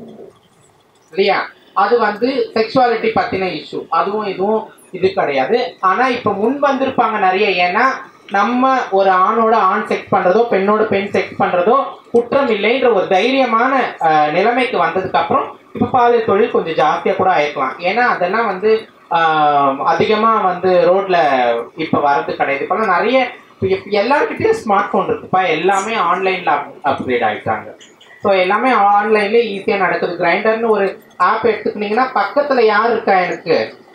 இல்லையா அது வந்து செக்ஷுவாலிட்டி பத்தின இஷ்யூ அதுவும் இதுவும் இது கிடையாது ஆனா இப்ப முன் வந்திருப்பாங்க நிறைய ஏன்னா நம்ம ஒரு ஆணோட ஆண் செக்ஸ் பண்றதோ பெண்ணோட பெண் செக்ஸ் பண்றதோ குற்றம் இல்லைன்ற ஒரு தைரியமான அஹ், நிலைமைக்கு வந்ததுக்கு அப்புறம் இப்ப பாலியல் தொழில் கொஞ்சம் ஜாஸ்தியா கூட ஆயிருக்கலாம் ஏன்னா அதெல்லாம் வந்து ஆஹ், அதிகமா வந்து ரோட்ல இப்ப வர்றது கிடையாது இப்பெல்லாம் நிறைய இப்ப எல்லாருக்கிட்டையும் ஸ்மார்ட் ஃபோன் இருக்குப்பா எல்லாமே ஆன்லைன்ல அப்கிரேட் ஆயிட்டாங்க ஸோ எல்லாமே ஆன்லைன்ல ஈஸியாக நடக்குது கிரைண்டர்னு ஒரு ஆப் எடுத்துக்கிட்டிங்கன்னா பக்கத்தில் யார் இருக்கா எனக்கு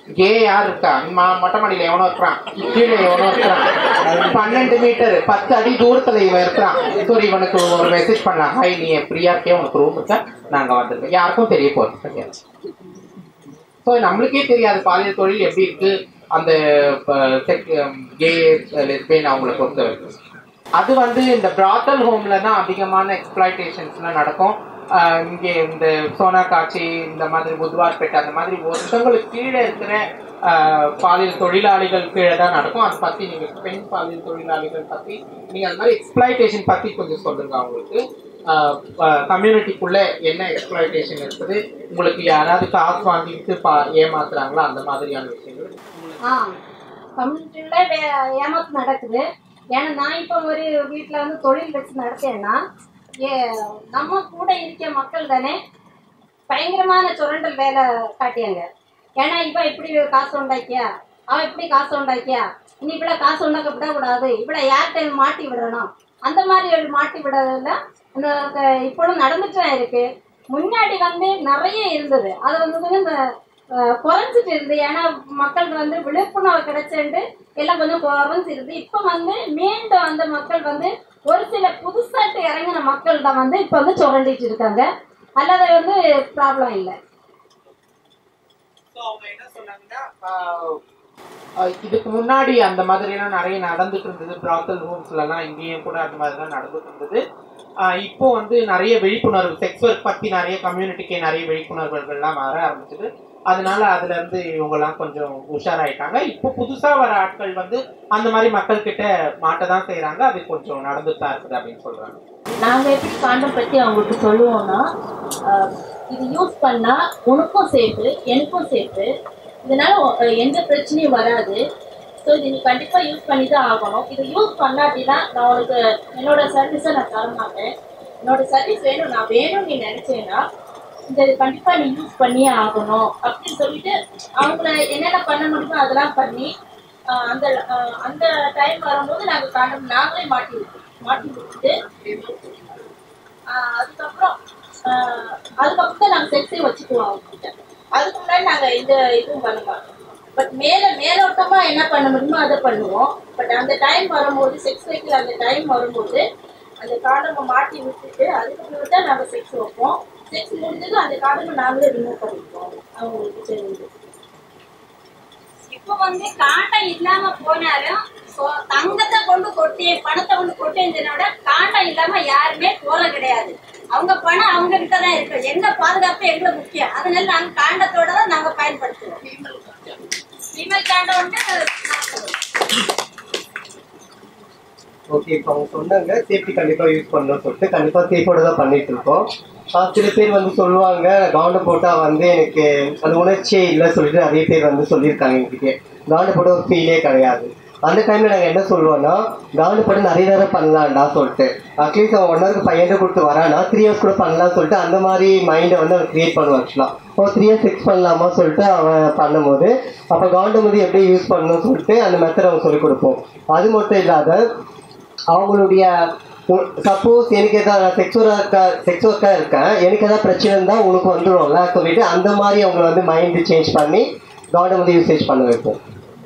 கே யார் இருக்கா மா மொட்டை மாடியில் எவனோ இருக்கிறான் கீழே எவனோ இருக்கிறான் பன்னெண்டு மீட்டர் பத்து அடி தூரத்துல இவன் இருக்கிறான் சரி இவனுக்கு ஒரு மெசேஜ் பண்ணலாம் ஹை நீ ஃப்ரீயா இருக்கே உனக்கு ரூம் இருக்கா நாங்க வந்திருக்கோம் யாருக்கும் தெரிய போறது கிடையாது ஸோ நம்மளுக்கே தெரியாது பாலியல் தொழில் எப்படி இருக்கு அந்த கே லெஸ்பேன் அவங்கள பொறுத்த வரைக்கும் அது வந்து இந்த பிராத்தல் ஹோம்ல தான் அதிகமான எக்ஸ்பிளாய்டேஷன்ஸ்லாம் நடக்கும் ஆஹ் இங்கே இந்த சோனா காட்சி இந்த மாதிரி புதுவார்பேட்டை அந்த மாதிரி ஒருத்தவங்களுக்கு கீழே இருக்கிற ஆஹ் பாலியல் தொழிலாளிகள் கீழே தான் நடக்கும் அதை பற்றி நீங்கள் பெண் பாலியல் தொழிலாளிகள் பற்றி நீங்கள் அந்த மாதிரி எக்ஸ்பிளாய்டேஷன் பற்றி கொஞ்சம் சொல்லுங்க அவங்களுக்கு கம்யூனிட்டிக்குள்ள என்ன எக்ஸ்பிளாய்டேஷன் இருக்குது உங்களுக்கு யாராவது காசு வாங்கிட்டு பா ஏமாத்துறாங்களா அந்த மாதிரியான விஷயங்கள் ஆ கம்யூனிட்டியில் வே ஏமாத்து நடக்குது ஏன்னா நான் இப்போ ஒரு வீட்டில் வந்து தொழில் வச்சு நடத்தேன்னா ஏ நம்ம கூட இருக்க மக்கள் தானே பயங்கரமான சுரண்டல் வேலை காட்டியாங்க ஏன்னா இப்போ இப்படி காசு உண்டாக்கியா அவன் இப்படி காசு உண்டாக்கியா நீ இவ்வளோ காசு உண்டாக்க விடக்கூடாது இவ்வளோ யார்கிட்ட மாட்டி விடணும் அந்த மாதிரி ஒரு மாட்டி விடுறதுல இந்த க- இப்பொழுது நடந்துட்டு தான் இருக்கு முன்னாடி வந்து நிறைய இருந்தது அது வந்து இந்த அஹ், குறைஞ்சிட்டு இருந்து ஏன்னா மக்களுக்கு வந்து விழிப்புணர்வு கிடைச்சிட்டு எல்லாம் கொஞ்சம் குறைஞ்சிருது இப்போ வந்து மீண்டும் அந்த மக்கள் வந்து ஒரு சில புதுசாட்டு இறங்கின மக்கள் தான் வந்து இப்போ வந்து சுரண்டிட்டு இருக்காங்க அல்லாத வந்து ப்ராப்ளம் இல்லை ஸோ அவங்க என்ன சொன்னாங்கன்னா ஆஹ், ஆஹ் இதுக்கு முன்னாடி அந்த மாதிரிலாம் நிறைய நடந்துட்டு இருந்தது பிராத்தல் ஹோம்ஸ்லலாம் இங்கேயும் கூட அந்த மாதிரிலாம் நடந்துட்டு இருந்தது ஆஹ் இப்போ வந்து நிறைய விழிப்புணர்வு செக்ஸ் ஒர்க் பற்றி நிறைய கம்யூனிட்டிக்கு நிறைய விழிப்புணர்வுகள்லாம் வர ஆரம்பிச்சது அதனால அதுல இருந்து இவங்கெல்லாம் கொஞ்சம் உஷாராயிட்டாங்க இப்போ புதுசா வர ஆட்கள் வந்து அந்த மாதிரி மக்கள் கிட்ட மாட்ட தான் செய்யறாங்க அது கொஞ்சம் நடந்துட்டு தான் இருக்குது அப்படின்னு சொல்றாங்க நாங்க எப்படி காண்டம் பத்தி அவங்களுக்கு சொல்லுவோம்னா ஆஹ், இது யூஸ் பண்ணா உனக்கும் சேஃபு எனக்கும் சேஃபு இதனால உ- எந்த பிரச்சனையும் வராது ஸோ இது நீ கண்டிப்பா யூஸ் பண்ணி தான் ஆகணும் இது யூஸ் பண்ணாட்டினா நான் உனக்கு என்னோட சர்வீஸை நான் தர மாட்டேன் என்னோட சர்வீஸ் வேணும் நான் வேணும்னு நீ நினைச்சேன்னா இந்த இது கண்டிப்பா நீ யூஸ் பண்ணியே ஆகணும் அப்படின்னு சொல்லிட்டு அவங்கள என்னென்ன பண்ண முடியுமோ அதெல்லாம் பண்ணி ஆஹ், அந்த ஆஹ், அந்த டைம் வரும்போது நாங்க காண்டம் நாங்களே மாட்டி விட்டு மாட்டி விட்டுட்டு ஆஹ் அதுக்கப்புறம் ஆஹ் அதுக்கப்புறம் தான் நாங்கள் செக்ஸே வச்சுக்குவோம் அவங்ககிட்ட அதுக்கு முன்னாடி நாங்கள் எந்த இதுவும் பண்ண மாட்டோம் பட் மேலே மேலோட்டமாக என்ன பண்ண முடியுமோ அதை பண்ணுவோம் பட் அந்த டைம் வரும்போது செக்ஸ் வைக்கிற அந்த டைம் வரும்போது அந்த காண்டமை மாட்டி விட்டுட்டு அதுக்கப்புறம் தான் நாங்கள் செக்ஸ் வைப்போம் செக்ஸ் முடிஞ்சதும் அந்த காண்டமை நாங்களே ரிமூவ் பண்ணிப்போம் அவங்களுக்கு தெரிஞ்சு இப்போ வந்து காண்டம் இல்லாம போனாலும் சொ- தங்கத்தை கொண்டு கொட்டி பணத்தை கொண்டு கொட்டினா விட காண்டம் இல்லாம யாருமே போற கிடையாது அவங்க பணம் அவங்க கிட்ட தான் இருக்கு எங்க பாதுகாப்பு எங்களுக்கு முக்கியம் அதனால நாங்க காண்டத்தோட தான் நாங்க பயன்படுத்துவோம் ஃபீமேல் காண்டம் வந்து ஓகே இப்போ அவங்க சொன்னாங்க சேஃப்டி கண்டிப்பாக யூஸ் பண்ணணும்னு சொல்லிட்டு கண்டிப்பாக சேஃபோட தான் பண்ணிட்டு இருக்கோம் ஆஹ் சில பேர் வந்து சொல்லுவாங்க கவுண்டை போட்டால் வந்து எனக்கு அந்த உணர்ச்சியே இல்லை சொல்லிட்டு நிறைய பேர் வந்து சொல்லியிருக்காங்க என்கிட்ட கவுண்டை போட்ட ஒரு ஃபீலே கிடையாது அந்த டைமில் நாங்கள் என்ன சொல்லுவோம்னா கவுண்டை போட்டு நிறைய நேரம் பண்ணலாம்டா சொல்லிட்டு அட்லீஸ்ட் அவன் ஒன் ஹவருக்கு ஃபைவ் ஹண்ட்ரட் கொடுத்து வரானா த்ரீ ஹவர்ஸ் கூட பண்ணலாம்னு சொல்லிட்டு அந்த மாதிரி மைண்டை வந்து அவன் க்ரியேட் பண்ணுவான் ஆக்சுவலாக ஓ த்ரீ ஹவர்ஸ் ஃபிக்ஸ் பண்ணலாமா சொல்லிட்டு அவன் பண்ணும்போது அப்போ கவுண்டை வந்து எப்படி யூஸ் பண்ணணும்னு சொல்லிட்டு அந்த மெத்தட் அவன் சொல்லிக் கொடுப்போம் அது மட்டும் இல்லாத அவங்களுடைய சப்போஸ் எனக்கு எதாவது செக்ஸ் ஒர்க்கா செக்ஸ் ஒர்க்காக இருக்கேன் எனக்கு எதாவது பிரச்சனை இருந்தால் உனக்கு வந்துடும்ல சொல்லிட்டு அந்த மாதிரி அவங்கள வந்து மைண்டு சேஞ்ச் பண்ணி காடை வந்து யூசேஜ் பண்ண வைப்போம்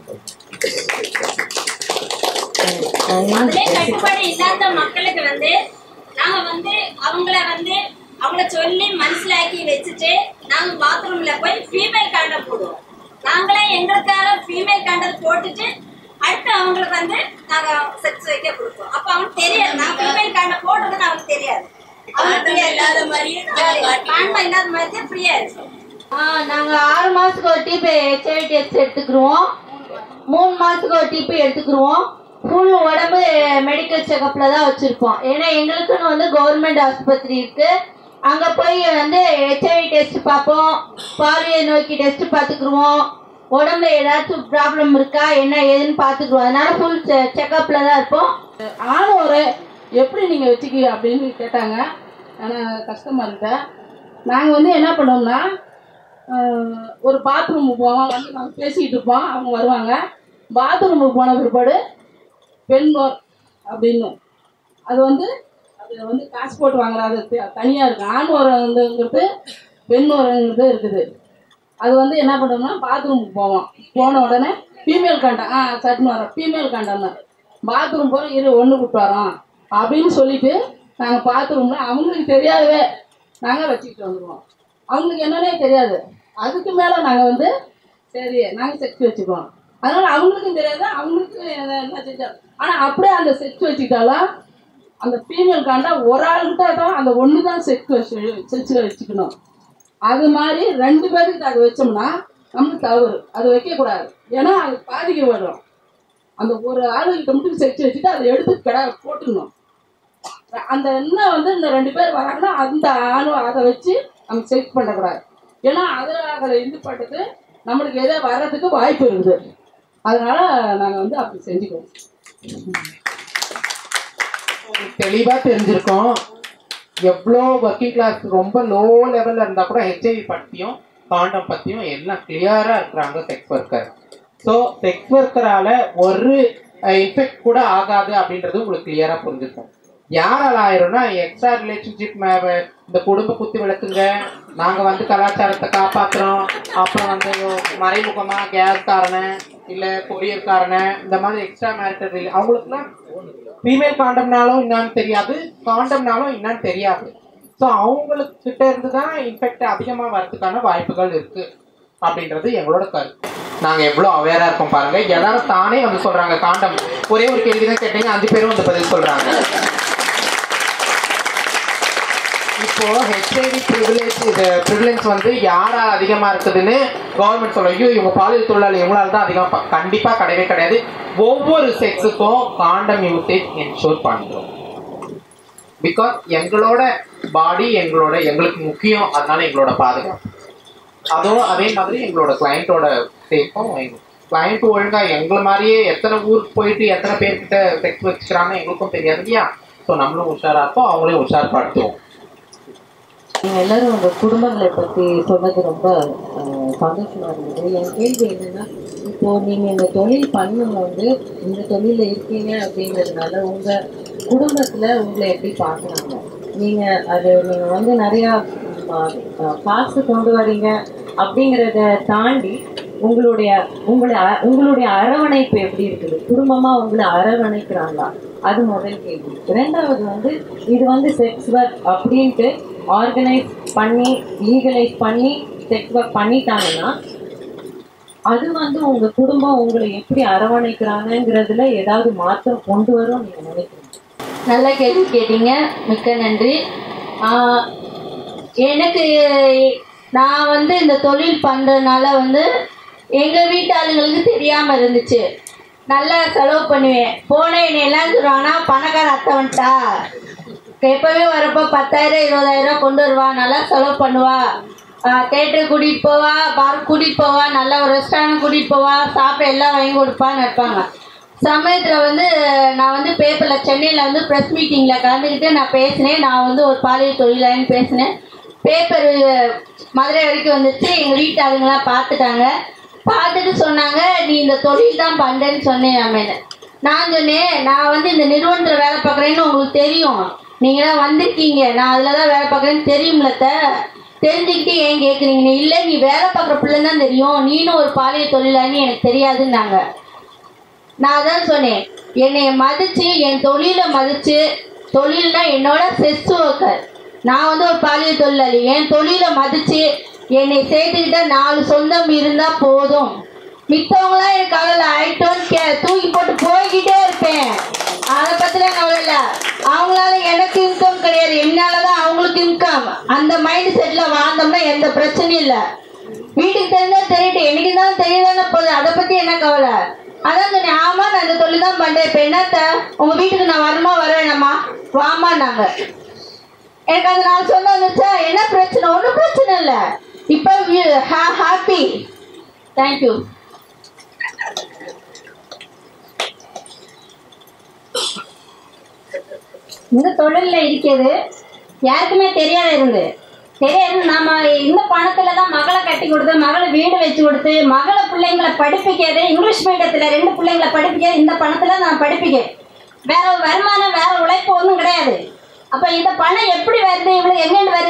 அதிலே கட்டுப்பாடு இல்லாத மக்களுக்கு வந்து நாங்க வந்து அவங்கள வந்து அவங்கள சொல்லி மனசிலாக்கி வச்சுட்டு நாங்க பாத்ரூம்ல போய் ஃபீமேல் காண்டம் போடுவோம் நாங்களே எங்களுக்காக ஃபீமேல் காண்டம் போட்டுட்டு அடுத்து அவங்களுக்கு வந்து நாங்க செக்ஸ் வைக்க கொடுப்போம் அப்ப அவங்களுக்கு தெரியாது நான் ஃபீமேல் காண்டம் போடுறதுன்னு அவங்களுக்கு தெரியாது அவங்க இல்லாத மாதிரியே காண்டம் இல்லாத மாதிரி ஃப்ரீயா இருக்கும் ஆ நாங்கள் ஆறு மாதத்துக்கு ஒரு டிபி ஹெச்ஐவி டெஸ்ட் எடுத்துக்கிருவோம் மூணு மாதத்துக்கு ஒரு டிபி எடுத்துக்கிருவோம் ஃபுல் உடம்பு மெடிக்கல் செக்கப்பில் தான் வச்சுருப்போம் ஏன்னா எங்களுக்குன்னு வந்து கவர்மெண்ட் ஆஸ்பத்திரி இருக்குது அங்கே போய் வந்து ஹெச்ஐவி டெஸ்ட் பார்ப்போம் பாலியோ நோக்கி டெஸ்ட் பார்த்துக்குருவோம் உடம்புல ஏதாச்சும் ப்ராப்ளம் இருக்கா என்ன ஏதுன்னு பார்த்துக்குருவோம் அதனால ஃபுல் செக்கப்பில் தான் இருப்போம் ஆண் ஒரு எப்படி நீங்கள் வச்சுக்கி அப்படின்னு கேட்டாங்க ஆனால் கஷ்டமாக இருக்க நாங்கள் வந்து என்ன பண்ணுவோம்னா ஆஹ், ஒரு பாத்ரூமுக்கு போவோம் வந்து நாங்கள் பேசிக்கிட்டு இருப்போம் அவங்க வருவாங்க பாத்ரூமுக்கு போன பிற்பாடு பெண் ஓர் அப்படின்னு அது வந்து அது வந்து காசு போட்டு வாங்குற அது தனியாக இருக்குது ஆண் ஓரங்கிறது பெண் ஓரங்கிறது இருக்குது அது வந்து என்ன பண்ணுவோம்னா பாத்ரூமுக்கு போவோம் போன உடனே ஃபீமேல் கண்டம் ஆ சட்டுன்னு வரோம் ஃபீமேல் கண்டம்னு பாத்ரூம் போகிறோம் இரு ஒன்று கூப்பிட்டு வரோம் அப்படின்னு சொல்லிட்டு நாங்கள் பாத்ரூமில் அவங்களுக்கு தெரியாதவே நாங்கள் வச்சுக்கிட்டு வந்துடுவோம் அவங்களுக்கு என்னன்னே தெரியாது அதுக்கு மேலே நாங்கள் வந்து சரி நாங்கள் செக்ஸ் வச்சுக்குவோம் அதனால் அவங்களுக்கும் தெரியாது அவங்களுக்கு என்ன என்ன செஞ்சோம் ஆனால் அப்படியே அந்த செக்ஸ் வச்சுக்கிட்டாலும் அந்த ஃபீமேல் காண்டா ஒரு ஆளுகிட்ட தான் அந்த ஒன்று தான் செக்ஸ் வச்சு செக்ஸ் வச்சுக்கணும் அது மாதிரி ரெண்டு பேருக்கு அதை வச்சோம்னா நமக்கு தவறு அது வைக்கக்கூடாது ஏன்னா அது பாதிக்க வரும் அந்த ஒரு ஆளுகிட்ட மட்டும் செக்ஸ் வச்சுட்டு அதை எடுத்து கடை போட்டுடணும் அந்த எண்ணெய் வந்து இந்த ரெண்டு பேர் வராங்கன்னா அந்த ஆணு அதை வச்சு நம்ம செக் பண்ணக்கூடாது ஏன்னா அதில் அதில் இது பட்டது நம்மளுக்கு எதோ வர்றதுக்கு வாய்ப்பு இருக்குது அதனால நாங்கள் வந்து அப்படி செஞ்சுக்குவோம் தெளிவா தெரிஞ்சிருக்கோம் எவ்வளோ ஒர்க்கிங் கிளாஸ் ரொம்ப லோ லெவல்ல இருந்தா கூட ஹெச்ஐவி பத்தியும் காண்டம் பத்தியும் எல்லாம் கிளியரா இருக்கிறாங்க செக்ஸ் ஒர்க்கர் ஸோ செக்ஸ் ஒர்க்கரால ஒரு இன்ஃபெக்ட் கூட ஆகாது அப்படின்றது உங்களுக்கு கிளியரா புரிஞ்சிருக்கும் யாரால ஆயிரும்னா எக்ஸ்ட்ரா ரிலேஷன்ஷிப் இந்த குடும்ப குத்து விளக்குங்க நாங்க வந்து கலாச்சாரத்தை காப்பாத்துறோம் அப்புறம் வந்து மறைமுகமா கேஸ் காரணம் இல்ல கொரியர் காரணம் இந்த மாதிரி எக்ஸ்ட்ரா மேரிட்டல் அவங்களுக்குலாம் ஃபீமேல் காண்டம்னாலும் என்னன்னு தெரியாது காண்டம்னாலும் என்னன்னு தெரியாது ஸோ அவங்களுக்கு கிட்ட இருந்து தான் இன்ஃபெக்ட் அதிகமாக வரதுக்கான வாய்ப்புகள் இருக்கு அப்படின்றது எங்களோட கருத்து நாங்கள் எவ்வளோ அவேராக இருக்கோம் பாருங்க எல்லாரும் தானே வந்து சொல்றாங்க காண்டம் ஒரே ஒரு கேள்வி தான் கேட்டீங்க அஞ்சு பேரும் வந்து பதில் சொல்றாங்க இப்போ ஹெச்ஐவி ப்ரிவிலேஜ் இது ப்ரிவிலேஜ் வந்து யாரா அதிகமாக இருக்குதுன்னு கவர்மெண்ட் சொல்ல ஐயோ இவங்க பாலியல் தொழிலாளி இவங்களால தான் அதிகமாக கண்டிப்பாக கிடையவே கிடையாது ஒவ்வொரு செக்ஸுக்கும் காண்டம் யூசேஜ் என்ஷூர் பண்ணுறோம் பிகாஸ் எங்களோட பாடி எங்களோட எங்களுக்கு முக்கியம் அதனால எங்களோட பாதுகாப்பு அதுவும் அதே மாதிரி எங்களோட கிளைண்ட்டோட சேஃபும் கிளைண்ட் ஒழுங்கா எங்களை மாதிரியே எத்தனை ஊருக்கு போயிட்டு எத்தனை பேர்கிட்ட செக்ஸ் வச்சுக்கிறாங்க எங்களுக்கும் தெரியாது இல்லையா ஸோ நம்மளும் உஷாரா இருப்போம் அவங்களையும் உஷார்படுத்துவோம் நீங்கள் எல்லாரும் உங்கள் குடும்பங்களை பற்றி சொன்னது ரொம்ப அஹ், சந்தோஷமா இருந்தது என் கேள்வி என்னன்னா இப்போ நீங்கள் இந்த தொழில் பண்ணும்போது இந்த தொழிலில் இருக்கீங்க அப்படிங்கிறதுனால உங்கள் குடும்பத்தில் உங்களை எப்படி பார்க்குறாங்க நீங்கள் அது நீங்கள் வந்து நிறையா ம், அஹ், காசு கொண்டு வரீங்க அப்படிங்கிறத தாண்டி உங்களுடைய உங்களை அ- உங்களுடைய அரவணைப்பு எப்படி இருக்குது குடும்பமா உங்களை அரவணைக்கிறாங்களா அது முதல் கேள்வி ரெண்டாவது வந்து இது வந்து செக்ஸ் ஒர்க் அப்படின்ட்டு ஆர்கனைஸ் பண்ணி லீகலைஸ் பண்ணி செக்ஸ் ஒர்க் பண்ணிட்டாங்கன்னா அது வந்து உங்க குடும்பம் உங்களை எப்படி அரவணைக்கிறாங்கங்கிறதுல ஏதாவது மாற்றம் கொண்டு வரும் நீங்க நினைக்கிறீங்க நல்ல கேள்வி கேட்டீங்க மிக்க நன்றி ஆஹ் எனக்கு நான் வந்து இந்த தொழில் பண்ணுறதுனால வந்து எங்கள் வீட்டாளுங்களுக்கு தெரியாமல் இருந்துச்சு நல்லா செலவு பண்ணுவேன் போனேன் என்னை எல்லாம் சொல்லுவாங்கன்னா பணக்கார அத்தை வந்துட்டா எப்போவே வரப்போ பத்தாயிரம் இருபதாயிரம் கொண்டு வருவா நல்லா செலவு பண்ணுவா தேட்டர் கூட்டிகிட்டு போவா பார் கூட்டிகிட்டு போவா நல்ல ஒரு ரெஸ்டாரண்ட் கூட்டிகிட்டு போவா சாப்பிட எல்லாம் வாங்கி கொடுப்பான்னு இருப்பாங்க சமயத்தில் வந்து நான் வந்து பேப்பரில் சென்னையில் வந்து ப்ரெஸ் மீட்டிங்கில் கலந்துக்கிட்டு நான் பேசினேன் நான் வந்து ஒரு பாலியல் தொழிலாளின்னு பேசினேன் பேப்பர் மதுரை வரைக்கும் வந்துச்சு எங்கள் வீட்டு ஆளுங்களாம் பார்த்துட்டாங்க பார்த்துட்டு சொன்னாங்க நீ இந்த தொழில் தான் பண்ணுறேன்னு சொன்னேன் நம்ம நான் சொன்னேன் நான் வந்து இந்த நிறுவனத்தில் வேலை பார்க்குறேன்னு உங்களுக்கு தெரியும் நீங்களாம் வந்திருக்கீங்க நான் அதில் தான் வேலை பார்க்குறேன்னு தெரியும்லத்த தெரிஞ்சுக்கிட்டு ஏன் கேட்குறீங்க இல்லை நீ வேலை பார்க்குற பிள்ளை தான் தெரியும் நீனும் ஒரு பாலியல் தொழிலாளின்னு எனக்கு தெரியாதுன்னாங்க நான் அதான் சொன்னேன் என்னை மதித்து என் தொழிலை மதித்து தொழில்னா என்னோட செஸ் ஒர்க்கர் நான் வந்து ஒரு பாலியல் தொழிலாளி என் தொழிலை மதித்து என்னை சேர்த்துக்கிட்ட நாலு சொந்தம் இருந்தால் போதும் மித்தவங்களாம் எனக்கு கவலை ஆயிட்டோன்னு கே தூக்கி போட்டு போய்கிட்டே இருப்பேன் அதை பற்றிலாம் கவலை இல்லை அவங்களால எனக்கு இன்கம் கிடையாது என்னால தான் அவங்களுக்கு இன்கம் அந்த மைண்ட் செட்டில் வாழ்ந்தோம்னா எந்த பிரச்சனையும் இல்லை வீட்டுக்கு தெரிஞ்சா தெரியட்டும் எனக்கு தான் தெரியதானே போகுது அதை பற்றி என்ன கவலை அதான் சொன்னேன் ஆமா நான் இந்த தொழில் தான் பண்றேன் இப்போ என்னத்த உங்க வீட்டுக்கு நான் வரமா வர வேணாமா வாமா நாங்க எனக்கு அந்த நாள் சொன்ன வந்துச்சா என்ன பிரச்சனை ஒன்றும் பிரச்சனை இல்லை இப்போ ஹாப்பி தேங்க்யூ இந்த தொழிலில் இருக்கிறது யாருக்குமே தெரியாத இருந்து தெரியாது நம்ம இந்த பணத்துல தான் மகளை கட்டி கொடுத்து மகளை வீடு வச்சு கொடுத்து மகளை பிள்ளைங்களை படிப்பிக்கிறது இங்கிலீஷ் மீடியத்தில் ரெண்டு பிள்ளைங்களை படிப்பிக்க இந்த பணத்துல நான் படிப்பிக்க வேற ஒரு வருமானம் வேற உழைப்பு ஒன்றும் கிடையாது அப்போ இந்த பணம் எப்படி வருது இவ்வளோ எங்கேருந்து வருது யார்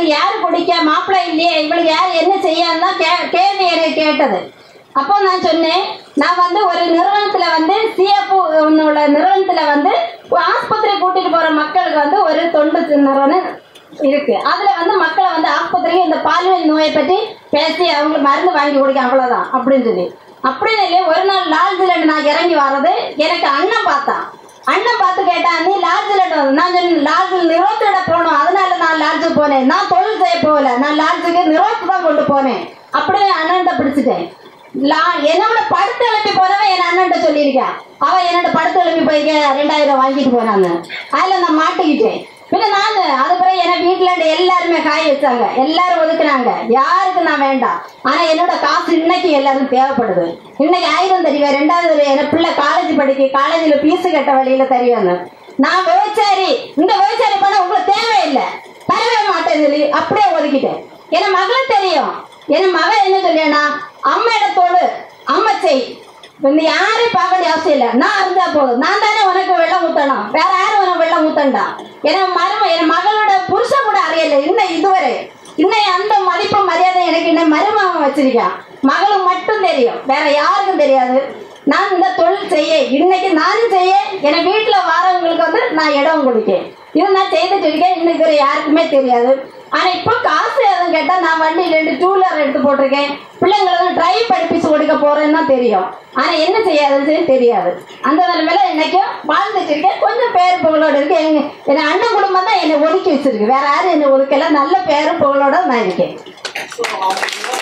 குடிக்க மாப்பிள்ளை இல்லையே இவளுக்கு யார் என்ன செய்யான்னு தான் கே கேள்வி எனக்கு கேட்டது அப்போ நான் சொன்னேன் நான் வந்து ஒரு நிறுவனத்தில் வந்து சிஎஃப் உள்ள நிறுவனத்தில் வந்து ஒரு ஆஸ்பத்திரி கூட்டிட்டு போகிற மக்களுக்கு வந்து ஒரு தொண்டு நிறுவனம் இருக்கு அதுல வந்து மக்களை வந்து ஆஸ்பத்திரிக்கு இந்த பாலியல் நோயை பற்றி பேசி அவங்களுக்கு மருந்து வாங்கி கொடுக்க அவ்வளவுதான் அப்படின்னு சொல்லி அப்படின்னு இல்லை ஒரு நாள் லால்ஜில் நான் இறங்கி வர்றது எனக்கு அண்ணன் பார்த்தான் அண்ணன் பார்த்து கேட்டான் நீ லாட்ஜில் நான் சொன்னேன் லாட்ஜில் நிரோத்தோட போகணும் அதனால நான் லாட்ஜுக்கு போனேன் நான் தொழில் செய்ய போகல நான் லாட்ஜுக்கு நிரோத்து தான் கொண்டு போனேன் அப்படியே அண்ணன்ட்ட பிடிச்சிட்டேன் லா என்னோட படுத்து எழுப்பி போனவன் என் அண்ணன்ட்ட சொல்லியிருக்கான் அவன் என்னோட படுத்து எழுப்பி போய் ரெண்டாயிரம் வாங்கிட்டு போனான்னு அதில் நான் மாட்டிக்கிட்டேன் பின்ன நான் அது பிறகு என வீட்டில் இருந்த எல்லாருமே காய வச்சாங்க எல்லாரும் ஒதுக்குனாங்க யாருக்கு நான் வேண்டாம் ஆனால் என்னோட காசு இன்னைக்கு எல்லாரும் தேவைப்படுது இன்னைக்கு ஆயிரம் தெரியும் ரெண்டாவது தடவை என் பிள்ளை காலேஜ் படிக்க காலேஜில் ஃபீஸு கட்ட வழியில் தெரியும்னு நான் விவசாயி இந்த விவசாயி பணம் உங்களுக்கு தேவையில்லை தரவே மாட்டேன்னு சொல்லி அப்படியே ஒதுக்கிட்டேன் என் மகளும் தெரியும் என் மகன் என்ன சொல்லியானா அம்மையோட தோடு அம்மை செய் இந்த யாரையும் பார்க்க வேண்டிய அவசியம் இல்லை நான் இருந்தா போதும் நான் தானே உனக்கு வெள்ளம் ஊத்தணும் வேற யாரும் உனக்கு வெள்ளம் ஊத்தண்டா என் மரும என் மகளோட புருஷன் கூட அறியல இன்னும் இதுவரை இன்னும் அந்த மதிப்பு மரியாதை எனக்கு இன்னும் மருமகன் வச்சிருக்கான் மகளுக்கு மட்டும் தெரியும் வேற யாருக்கும் தெரியாது நான் இந்த தொழில் செய்ய இன்னைக்கு நானும் செய்ய என் வீட்டில் வரவங்களுக்கு வந்து நான் இடம் கொடுக்கேன் இது நான் செய்துட்டு இருக்கேன் இன்னைக்கு வரை யாருக்குமே தெரியாது ஆனால் இப்போ காசு எதுவும் கேட்டால் நான் வண்டி ரெண்டு டூ வீலர் எடுத்து போட்டிருக்கேன் பிள்ளைங்களுக்கு டிரைவ் படிப்பிச்சு கொடுக்க போறேன்னு தான் தெரியும் ஆனால் என்ன செய்யாதுன்னு தெரியாது அந்த நிலைமையில இன்னைக்கும் வாழ்ந்துட்டு இருக்கேன் கொஞ்சம் பேர் புகழோட இருக்கு எங்க என் அண்ணன் குடும்பம் தான் என்னை ஒதுக்கி வச்சிருக்கு வேற யாரும் என்னை ஒதுக்கல நல்ல பேரும் புகழோட நான் இருக்கேன் So, அவங்க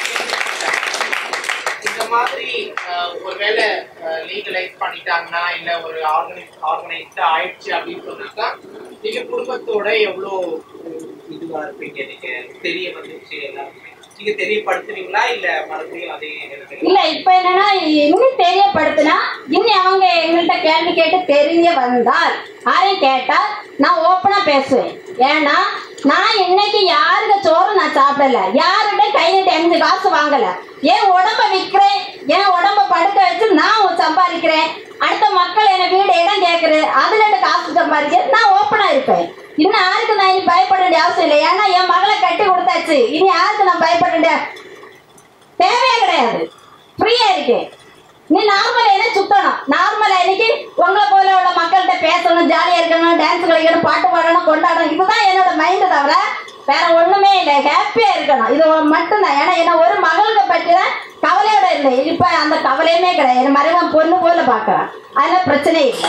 இந்த மாதிரி அஹ், ஒருவேளை லீகலைஸ் பண்ணிட்டாங்கன்னா இல்ல ஒரு ஆர்கனைஸ் ஆர்கனைஸ்டா ஆயிடுச்சு அப்படின்னு சொன்னாக்கா நீங்க குடும்பத்தோட எவ்வளோ இதுவா இருப்பீங்க நீங்க தெரிய வந்துச்சு எல்லாருமே நீங்க தெரியப்படுத்துவீங்களா இல்ல மறுபடியும் அதே இடத்துல இல்ல இப்ப என்னன்னா இன்னும் தெரியப்படுத்தினா இனி அவங்க எங்கள்கிட்ட கேள்வி கேட்டு தெரிய வந்தால் யாரையும் கேட்டால் நான் ஓப்பனா பேசுவேன் ஏன்னா நான் இன்னைக்கு யாருக்கு சோறு நான் சாப்பிடல யாருகிட்ட கை நீட்டி அஞ்சு காசு வாங்கல என் உடம்ப விற்கிறேன் என் உடம்ப படுக்க வச்சு நான் சம்பாதிக்கிறேன் அடுத்த மக்கள் என்ன வீடு இடம் கேட்குறது அதுல இருந்து காசு சம்பாதிக்க நான் ஓப்பனா இருப்பேன் இன்னும் யாருக்கு நான் இனி பயப்பட வேண்டிய அவசியம் இல்லை ஏன்னா என் மகளை கட்டி கொடுத்தாச்சு இனி யாருக்கு நான் பயப்பட வேண்டிய தேவையே கிடையாது ஃப்ரீயா இருக்கேன் நீ நார்மல் என்ன சுத்தணும் நார்மலா இன்னைக்கு உங்களை போல உள்ள மக்கள்கிட்ட பேசணும் ஜாலியா இருக்கணும் டான்ஸ் களிக்கணும் பாட்டு பாடணும் கொண்டாடணும் இதுதான் என்னோட மைண்டு தவிர வேற ஒண்ணுமே இல்லை ஹாப்பியா இருக்கணும் இது மட்டும்தான் ஏன்னா என்ன ஒரு மகளுக்கு பற்றி தான் கவலையோட இல்லை இப்ப அந்த கவலையுமே கிடையாது என் மருமகன் பொண்ணு போல பாக்குறேன் அதனால பிரச்சனை இல்லை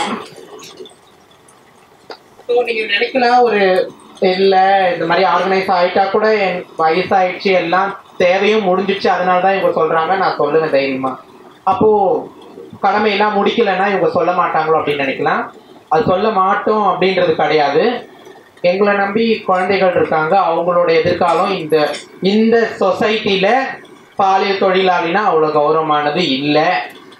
ஸோ நீங்க நினைக்கலாம் ஒரு இல்ல இந்த மாதிரி ஆர்கனைஸ் ஆயிட்டா கூட என் வயசாயிடுச்சு எல்லாம் தேவையும் முடிஞ்சிச்சு அதனால தான் இவங்க சொல்றாங்க நான் சொல்லுவேன் தைரியமா அப்போ கடமையெல்லாம் முடிக்கலைன்னா இவங்க சொல்ல மாட்டாங்களோ அப்படின்னு நினைக்கலாம் அது சொல்ல மாட்டோம் அப்படின்றது கிடையாது எங்களை நம்பி குழந்தைகள் இருக்காங்க அவங்களோட எதிர்காலம் இந்த இந்த சொசைட்டில பாலியல் தொழிலாளினா அவ்வளோ கௌரவமானது இல்லை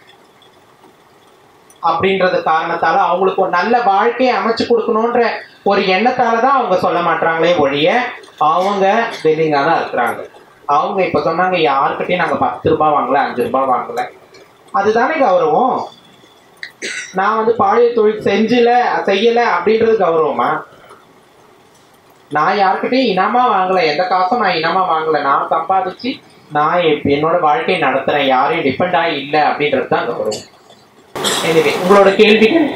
அப்படின்றது காரணத்தால அவங்களுக்கு ஒரு நல்ல வாழ்க்கையை அமைச்சு கொடுக்கணுன்ற ஒரு எண்ணத்தால தான் அவங்க சொல்ல மாட்டாங்களே ஒழிய அவங்க வெளிங்காக தான் இருக்கிறாங்க அவங்க இப்போ சொன்னாங்க யாருக்கிட்டையும் நாங்கள் பத்து ரூபாய் வாங்கல அஞ்சு ரூபாய் வாங்கல அதுதானே கௌரவம் நான் வந்து பாலியல் தொழில் செஞ்சல செய்யல அப்படின்றது கௌரவமா நான் யாருக்கிட்டையும் இனமா வாங்கல எந்த காசும் நான் இனமா வாங்கல நான் சம்பாதிச்சு நான் எப்- என்னோட வாழ்க்கையை நடத்துறேன் யாரையும் டிபெண்ட் ஆகி இல்லை அப்படின்றது தான் கௌரவம் எனிவே உங்களோட கேள்விகள்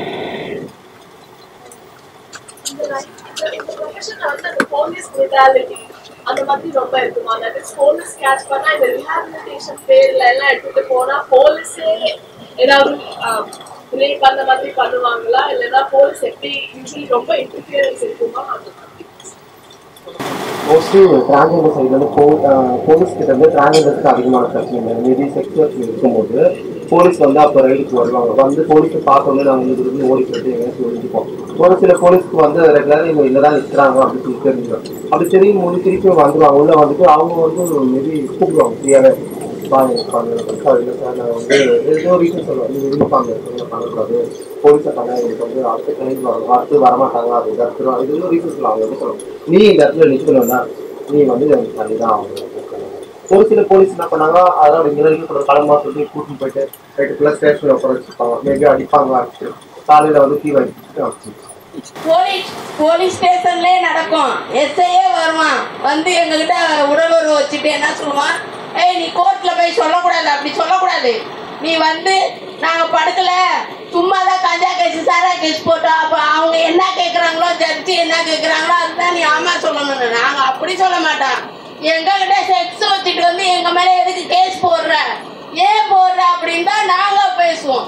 போலீஸ் brutality அந்த மாதிரி ரொம்ப இருக்குமா தட் இஸ் போலீஸ் கேட்ச் பண்ணா இந்த ரிஹாபிலிட்டேஷன் பேர்ல எல்லாம் எடுத்துட்டு போனா போலீஸே ஏதாவது ரேப் அந்த மாதிரி பண்ணுவாங்களா இல்லைன்னா போலீஸ் எப்படி யூஸ்வலி ரொம்ப இன்டர்ஃபியரன்ஸ் இருக்குமா அந்த மாதிரி மோஸ்ட்லி டிரான்ஜெண்டர் சைடில் வந்து போ போலீஸ் கிட்ட வந்து டிரான்ஜெண்டருக்கு அதிகமான பிரச்சனை இல்லை மேபி செக்ஸ் ஒர்க் இருக்கும்போது போலீஸ் வந்து அப்போ ரைடுக்கு வருவாங்க வந்து போலீஸை பார்த்தோன்னே நாங்கள் வந்து இருந்து ஓடி போயிட்டு எங்கேயாச்சும் ஒழிஞ்சுப்போம் ஒரு சில போலீஸ்க்கு வந்து ரெகுலராக இவங்க இங்கே தான் நிற்கிறாங்க அப்படின்னு சொல்லி தெரிஞ்சிடும் அப்படி தெரியும் போது திருப்பி வந்துருவாங்க உள்ள வந்துட்டு அவங்க வந்து மேபி கூப்பிடுவாங்க ஃப்ரீயாகவே வாங்க உட்காந்து இல்லை சார் நான் வந்து ஏதோ ரீசன் சொல்லுவாங்க நீங்கள் யூனிஃபார்ம் இருக்கவங்க பண்ணக்கூடாது போலீஸை பண்ண எங்களுக்கு வந்து அடுத்த கிளைம் வரும் அடுத்து வரமாட்டாங்க அது தடுத்துரும் இது ஏதோ ரீசன் சொல்லுவாங்க எப்படி சொல்லுவாங்க நீ இந்த இடத்துல நிற்கணும்னா நீ வந்து எனக்கு தள்ளி தான் ஆகணும் ஒரு சில போலீஸ் என்ன பண்ணாங்க அதாவது இங்கே வரைக்கும் சொல்ற கிளம்பா சொல்லி கூட்டிட்டு போயிட்டு நைட்டுக்குள்ள ஸ்டேஷனில் உட்கார வச்சுருப்பாங்க மேபி அடிப்பாங்க அடிச்சு காலையில் வந்து தீ வச்சு போலீஸ் போலீஸ் ஸ்டேஷன்லயே நடக்கும் எஸ்ஐயே வருவான் வந்து எங்ககிட்ட உடலுறவு வச்சுட்டு என்ன சொல்லுவான் ஏய் நீ கோர்ட்ல போய் சொல்லக்கூடாது அப்படி சொல்லக்கூடாது நீ வந்து நாங்க படுக்கல சும்மா தான் கஞ்சா கேஸ் சாரா கேஸ் போட்டோம் அப்ப அவங்க என்ன கேக்குறாங்களோ ஜட்ஜி என்ன கேக்குறாங்களோ அதுதான் நீ ஆமா சொல்லணும் நாங்க அப்படி சொல்ல மாட்டோம் எங்க கிட்ட செக்ஸ் வச்சுட்டு வந்து எங்க மேல எதுக்கு கேஸ் போடுற ஏன் போடுற அப்படின்னு தான் நாங்க பேசுவோம்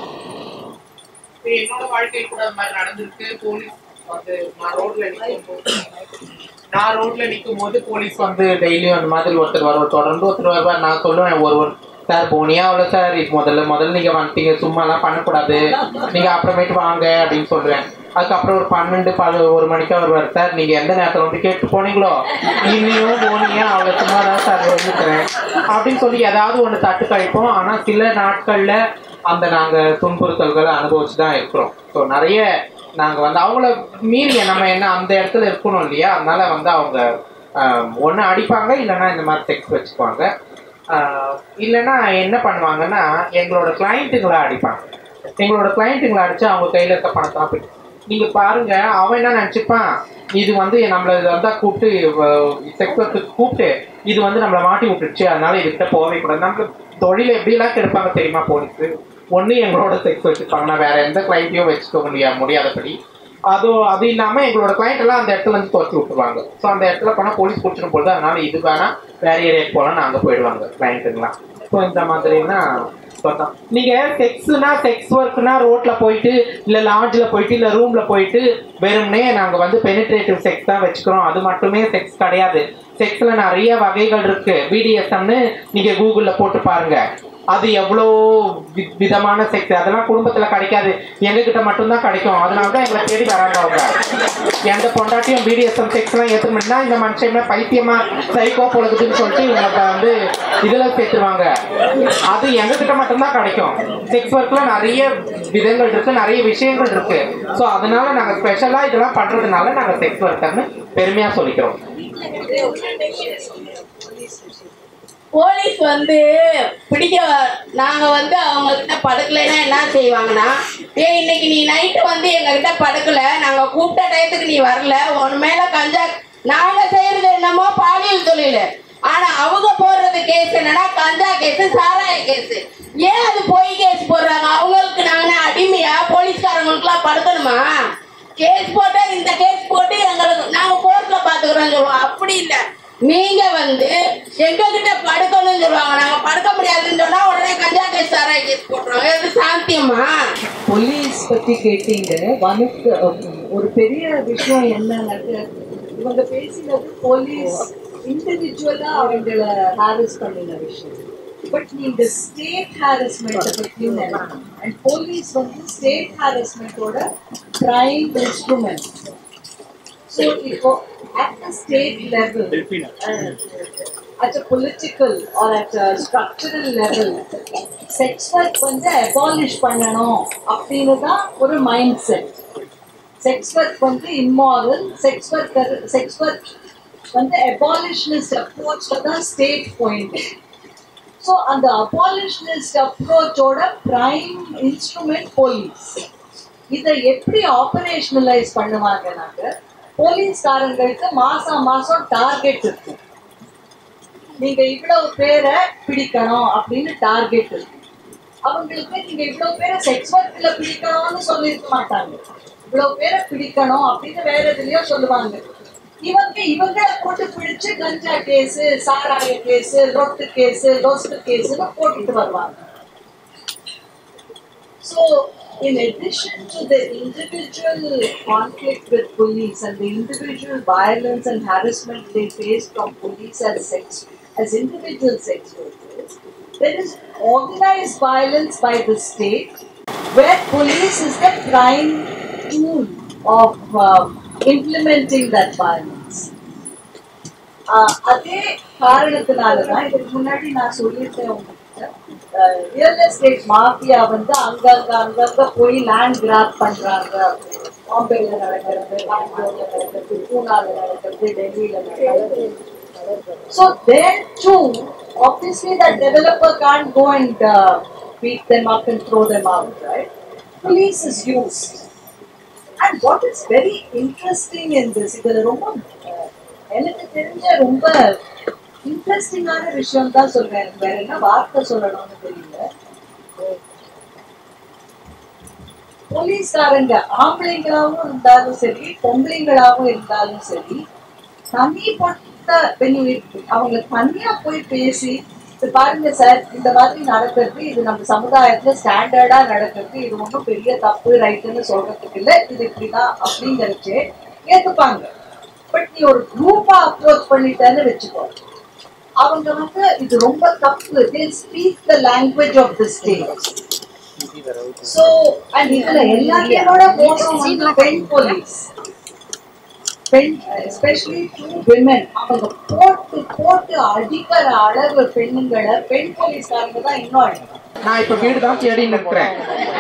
இப்ப என்னோட வாழ்க்கையில் கூட அது மாதிரி நடந்திருக்கு போலீஸ் வந்து நான் ரோட்ல நிற்கும் போது நான் ரோட்ல நிற்கும் போது போலீஸ் வந்து டெய்லியும் அந்த மாதிரி ஒருத்தர் வருவார் தொடர்ந்து ஒருத்தர் வருவார் நான் சொல்லுவேன் ஒருவர் சார் போனியா அவ்வளோ சார் இது முதல்ல முதல்ல நீங்க வந்துட்டீங்க சும்மாலாம் பண்ணக்கூடாது நீங்க அப்புறமேட்டு வாங்க அப்படின்னு சொல்லுவேன் அதுக்கப்புறம் ஒரு பன்னெண்டு பல ஒரு மணிக்கு வருவார் சார் நீங்க எந்த நேரத்தில் வந்து கேட்டு போனீங்களோ இன்னியும் போனீங்க அவ்வளோ சும்மா தான் சார் வந்துக்கிறேன் அப்படின்னு சொல்லி ஏதாவது ஒன்று தட்டு கழிப்போம் ஆனால் சில நாட்கள்ல அந்த நாங்க துன்புறுத்தல்களை அனுபவிச்சு தான் இருக்கிறோம் ஸோ நிறைய நாங்க வந்து அவங்கள மீறி நம்ம என்ன அந்த இடத்துல இருக்கணும் இல்லையா அதனால வந்து அவங்க ஒன்று அடிப்பாங்க இல்லைன்னா இந்த மாதிரி செக்ஸ் வச்சுக்குவாங்க ஆஹ் இல்லைன்னா என்ன பண்ணுவாங்கன்னா எங்களோட கிளைண்ட்டுங்களை அடிப்பாங்க எங்களோட கிளைண்ட்டுங்களை அடிச்சு அவங்க கையில இருக்க பணத்தெல்லாம் போய் நீங்க பாருங்க அவன் என்ன நினைச்சுப்பான் இது வந்து நம்மள வந்தா கூப்பிட்டு செக்ஸ் ஒர்க்கு கூப்பிட்டு இது வந்து நம்மளை மாட்டி விட்டுருச்சு அதனால இதுகிட்ட போகவே கூடாது நம்ம தொழில எப்படிலாம் கெடுப்பாங்க தெரியுமா போலீஸ் ஒன்று எங்களோட செக்ஸ் வச்சுருப்பாங்க நான் வேற எந்த கிளைண்ட்டையும் வச்சுக்க முடியாது முடியாதபடி அதுவும் அது இல்லாம எங்களோட கிளைண்ட் எல்லாம் அந்த இடத்துல இருந்து துரத்தி விட்டுருவாங்க ஸோ அந்த இடத்துல போனா போலீஸ் பிடிச்சிடும் பொழுது அதனால இது வேணா வேற ஏரியாக்கு போகலாம் அங்க போயிடுவாங்க கிளைண்ட்டுங்களாம் ஸோ இந்த மாதிரினா சொந்தம் நீங்க செக்ஸ்னா செக்ஸ் ஒர்க்னா ரோட்ல போயிட்டு இல்ல லாட்ஜ்ல போயிட்டு இல்ல ரூம்ல போயிட்டு வெறும்னே நாங்க வந்து பெனிட்ரேட்டிவ் செக்ஸ் தான் வச்சுக்கிறோம் அது மட்டுமே செக்ஸ் கிடையாது செக்ஸ்ல நிறைய வகைகள் இருக்கு பிடிஎஸ்எம்னு நீங்க கூகுள்ல போட்டு பாருங்க அது எவ்வளோ வி- விதமான செக்ஸ் அதெல்லாம் குடும்பத்துல கிடைக்காது எங்க கிட்ட மட்டும்தான் கிடைக்கும் அதனால தான் எங்களை தேடி வராங்க அவங்க எந்த பொண்டாட்டியும் பிடிஎஸ்எம் செக்ஸ்லாம் ஏற்றுக்கணும்னா இந்த மனுஷன் பைத்தியமா சைக்கோ பொழுதுன்னு சொல்லிட்டு இவங்க வந்து இதுல சேர்த்துருவாங்க அது எங்க கிட்ட மட்டும்தான் கிடைக்கும் செக்ஸ் ஒர்க்ல நிறைய விதங்கள் இருக்கு நிறைய விஷயங்கள் இருக்கு ஸோ அதனால நாங்க ஸ்பெஷலா இதெல்லாம் பண்றதுனால நாங்க செக்ஸ் ஒர்க்கர்னு பெருமையா சொல்லிக்கிறோம் போலீஸ் வந்து பிடிக்க நாங்க வந்து அவங்க கிட்ட படுக்கலைன்னா என்ன செய்வாங்கன்னா ஏ இன்னைக்கு நீ நைட்டு வந்து எங்க கிட்ட படுக்கல நாங்க கூப்பிட்ட டயத்துக்கு நீ வரல உன் மேல கஞ்சா நாங்க செய்யறது என்னமோ பாலியல் தொழில் ஆனா அவங்க போடுறது கேஸ் என்னன்னா கஞ்சா கேஸ் சாராய கேஸ் ஏன் அது பொய் கேஸ் போடுறாங்க அவங்களுக்கு நாங்க என்ன அடிமையா போலீஸ்காரங்களுக்குலாம் படுக்கணுமா கேஸ் போட்டா இந்த கேஸ் போட்டு எங்களுக்கு நாங்க கோர்ட்ல பாத்துக்கிறோம் சொல்லுவோம் அப்படி இல்ல நீங்க வந்து எங்க கிட்ட படுக்கணும்னு சொல்லுவாங்க நாங்க படுக்க முடியாதுன்னு சொன்னா உடனே கஞ்சா கேஸ் சாராய கேஸ் போட்டுருவாங்க இது சாந்தியமா போலீஸ் பத்தி கேட்டீங்க வனுக்கு ஒரு பெரிய விஷயம் என்னன்னாக்க இவங்க பேசினது போலீஸ் இண்டிவிஜுவலா அவங்கள ஹாரஸ் பண்ணின விஷயம் பட் நீங்க ஸ்டேட் ஹாரஸ்மெண்ட் பத்தியும் அண்ட் போலீஸ் வந்து ஸ்டேட் ஹாரஸ்மெண்டோட பிரைம் இன்ஸ்ட்ருமெண்ட் ஸோ இப்போ at the state level uh, at a political or at a structural level sex work வந்து அபாலிஷ் பண்ணணும் அப்படின்னு தான் ஒரு மைண்ட் செட் செக்ஸ் ஒர்க் வந்து immoral sex work sex work வந்து அபாலிஷ்னிஸ்ட் அப்ரோச்சில் தான் ஸ்டேட் பாயிண்ட் ஸோ அந்த அபாலிஷ்னிஸ்ட் அப்ரோச்சோட ப்ரைம் இன்ஸ்ட்ருமெண்ட் போலீஸ் இதை எப்படி ஆபரேஷனலைஸ் பண்ணுவாங்கனாக்க போலீஸ்காரங்களுக்கு மாசம் மாசம் டார்கெட் இருக்கும் நீங்க இவ்வளவு பேரை பிடிக்கணும் அப்படின்னு டார்கெட் இருக்கு அவங்களுக்கு நீங்க இவ்வளவு பேரை செக்ஸ் ஒர்க்ல பிடிக்கணும்னு சொல்லியிருக்க மாட்டாங்க இவ்வளவு பேரை பிடிக்கணும் அப்படின்னு வேற எதுலயோ சொல்லுவாங்க இவங்க இவங்களை போட்டு பிடிச்சு கஞ்சா கேஸ் சாராய கேஸ் ரொட்டு கேஸ் லொஸ்ட் கேஸ்னு போட்டுட்டு வருவாங்க So, in addition to the individual conflict with police and the individual violence and harassment they face from police as sex, as individual sex workers, there is organized violence by the state, where police is the prime tool of um, implementing that violence. ஆஹ் அதே காரணத்தினால தான் இதுக்கு முன்னாடி நான் சொல்லியிருந்தேன் உங்ககிட்ட real estate mafia வந்து அங்கங்க அங்கங்க போய் லேண்ட் கிராப் பண்றாங்க அப்படின்னு. பாம்பேல நடக்கிறது பெங்களூர்ல நடக்கிறது பூனால நடக்கிறது டெல்லியில நடக்கிறது So there too, obviously the developer can't go and uh, beat them up and throw them out, right? Police is used. And what is very interesting in this இதுல ரொம்ப அஹ், எனக்கு தெரிஞ்ச ரொம்ப இன்ட்ரெஸ்டிங்கான விஷயம் தான் சொல்றேன் எனக்கு வேற என்ன வார்த்தை சொல்லணும்னு தெரியல போலீஸ்காரங்க ஆம்பளைங்களாவும் இருந்தாலும் சரி பொம்பளைங்களாவும் இருந்தாலும் சரி தனிப்பட்ட வெளி அவங்க தனியா போய் பேசி இது பாருங்க சார் இந்த மாதிரி நடக்கிறது இது நம்ம சமுதாயத்துல ஸ்டாண்டர்டா நடக்கிறது இது ஒன்றும் பெரிய தப்பு ரைட்டுன்னு சொல்றதுக்கு இல்லை இது இப்படிதான் அப்படிங்கிறச்சு ஏத்துப்பாங்க பட் நீ ஒரு குரூப்பா அப்ரோச் பண்ணிட்டேன்னு வச்சுக்கோ அவங்க வந்து இது ரொம்ப தப்பு they speak the language of the state so and இதுல எல்லாத்தையோட மோசம் வந்து பெண் போலீஸ் பெண் எஸ்பெஷலி டூ விமன் அவங்க போட்டு போட்டு அடிக்கிற அளவு பெண்ணுங்களை பெண் போலீஸ்காரங்க தான் இன்னும் அடிக்கிறாங்க. நான் இப்ப வீடு தான் தேடி நிற்கிறேன்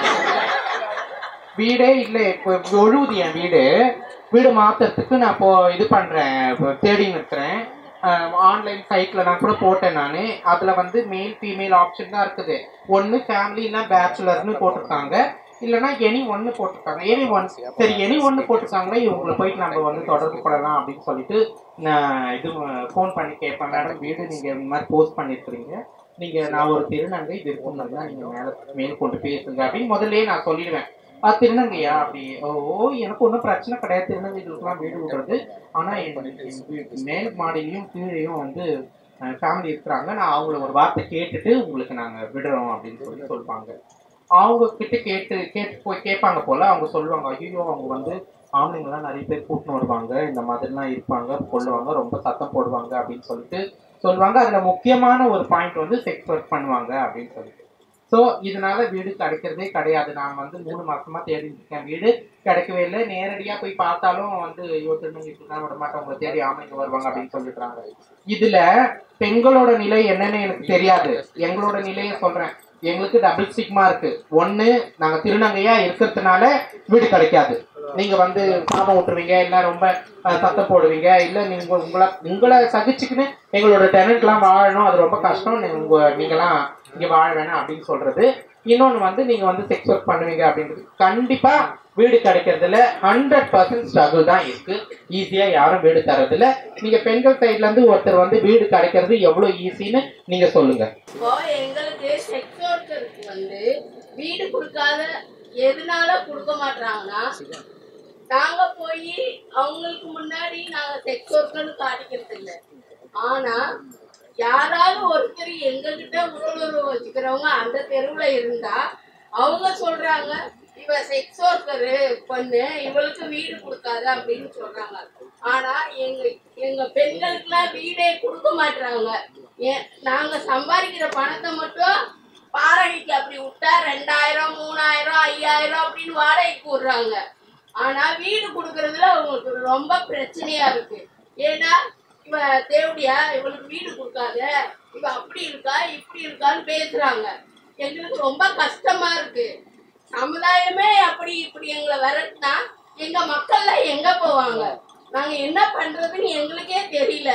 வீடே இல்லை இப்போ ஒழுகுது என் வீடு வீடு மாத்துறதுக்கு நான் இப்போ இது பண்றேன் இப்போ தேடி நிற்கிறேன் ஆன்லைன் சைட்ல நான் கூட போட்டேன் நான் அதுல வந்து மேல் ஃபீமேல் ஆப்ஷன் தான் இருக்குது ஒன்று ஃபேமிலினா பேச்சுலர்னு போட்டிருக்காங்க இல்லைன்னா எனி ஒன்று போட்டிருக்காங்க எனி ஒன் சரி எனி ஒன்று போட்டிருக்காங்களே இவங்களை போயிட்டு நம்ம வந்து தொடர்பு கொள்ளலாம் அப்படின்னு சொல்லிட்டு நான் இது ஃபோன் பண்ணி கேட்பேன் மேடம் வீடு நீங்கள் இந்த மாதிரி போஸ்ட் பண்ணியிருக்கிறீங்க நீங்க நான் ஒரு திருநங்கை விருப்பம் இருந்தா நீங்க மேல மேல் கொண்டு பேசுங்க அப்படின்னு முதல்லயே நான் சொல்லிடுவேன் ஆ திருநங்கையா அப்படி ஓ எனக்கு ஒன்றும் பிரச்சனை கிடையாது திருநங்கைகளுக்குலாம் வீடு விடுறது ஆனா எங்க எங்க வீட்டு மேல் மாடியிலையும் கீழேயும் வந்து ஃபேமிலி இருக்கிறாங்க நான் அவங்கள ஒரு வார்த்தை கேட்டுட்டு உங்களுக்கு நாங்க விடுறோம் அப்படின்னு சொல்லி சொல்லுவாங்க அவங்க கிட்ட கேட்டு கேட்டு போய் கேட்பாங்க போல அவங்க சொல்லுவாங்க ஐயோ அவங்க வந்து ஆம்பளைங்கெல்லாம் நிறைய பேர் கூட்டின்னு வருவாங்க இந்த மாதிரிலாம் இருப்பாங்க கொள்ளுவாங்க ரொம்ப சத்தம் போடுவாங்க அப்படின்னு சொல்லிட்டு சொல்லுவாங்க அதுல முக்கியமான ஒரு பாயிண்ட் வந்து செக்ஸ் ஒர்க் பண்ணுவாங்க அப்படின்னு சொல்லிட்டு ஸோ இதனால வீடு கிடைக்கிறதே கிடையாது நான் வந்து மூணு மாசமா தேடி இருக்கேன் வீடு கிடைக்கவே இல்லை நேரடியா போய் பார்த்தாலும் வந்து ஐயோ திருநங்கைக்கு தான் விட மாட்டோம் உங்களை தேடி ஆமைங்க வருவாங்க அப்படின்னு சொல்லிடுறாங்க இதுல பெண்களோட நிலை என்னன்னு எனக்கு தெரியாது எங்களோட நிலையை சொல்றேன் எங்களுக்கு டபுள் ஸ்டிக்மா இருக்கு ஒண்ணு நாங்க திருநங்கையா இருக்கிறதுனால வீடு கிடைக்காது நீங்க வந்து சாபம் விட்டுருவீங்க இல்ல ரொம்ப அஹ், சத்தம் போடுவீங்க இல்ல நீங்க உங்களை உங்களை சகிச்சுக்கின்னு எங்களோட டெனன்ட்லாம் வாழணும் அது ரொம்ப கஷ்டம் நீ- உங்க நீங்களாம் இங்க வாழ வேணாம் அப்படின்னு சொல்றது இன்னொன்னு வந்து நீங்க வந்து செக்ஸ் ஒர்க் பண்ணுவீங்க அப்படின்றது கண்டிப்பா வீடு கிடைக்கிறதுல ஹண்ட்ரட் பர்சன்ட் ஸ்ட்ரகிள் தான் இருக்கு ஈஸியா யாரும் வீடு தரதில்ல நீங்க பெண்கள் சைட்ல இருந்து ஒருத்தர் வந்து வீடு கிடைக்கிறது எவ்வளவு ஈஸின்னு நீங்க சொல்லுங்க இப்போ எங்களுக்கு செக்ஸ் ஒர்க்கருக்கு வந்து வீடு கொடுக்காத எதனால கொடுக்க மாட்டாங்கன்னா நாங்க போய் அவங்களுக்கு முன்னாடி நாங்க செக்ஸ் ஒர்க்கர்னு காட்டிக்கிறது இல்லை ஆனா யாராவது ஒருத்தர் எங்ககிட்ட உடலுறவு வச்சுக்கிறவங்க அந்த தெருவுல இருந்தா அவங்க சொல்றாங்க இவ செக்ஸ் ஒர்க்கரு பொண்ணு இவளுக்கு வீடு கொடுக்காத அப்படின்னு சொல்றாங்க ஆனா எங்க எங்க பெண்களுக்குலாம் வீடே கொடுக்க மாட்டாங்க ஏன் நாங்க சம்பாதிக்கிற பணத்தை மட்டும் வாடகைக்கு அப்படி விட்டா ரெண்டாயிரம் மூணாயிரம் ஐயாயிரம் அப்படின்னு வாடகைக்கு விடுறாங்க ஆனா வீடு கொடுக்கறதுல அவங்களுக்கு ரொம்ப பிரச்சனையா இருக்கு ஏன்னா இவ தேவடியா இவளுக்கு வீடு கொடுக்காத இவ அப்படி இருக்கா இப்படி இருக்கான்னு பேசுறாங்க எங்களுக்கு ரொம்ப கஷ்டமா இருக்கு சமுதாயமே அப்படி இப்படி எங்களை விரட்டினா எங்க மக்கள்லாம் எங்க போவாங்க நாங்க என்ன பண்றதுன்னு எங்களுக்கே தெரியல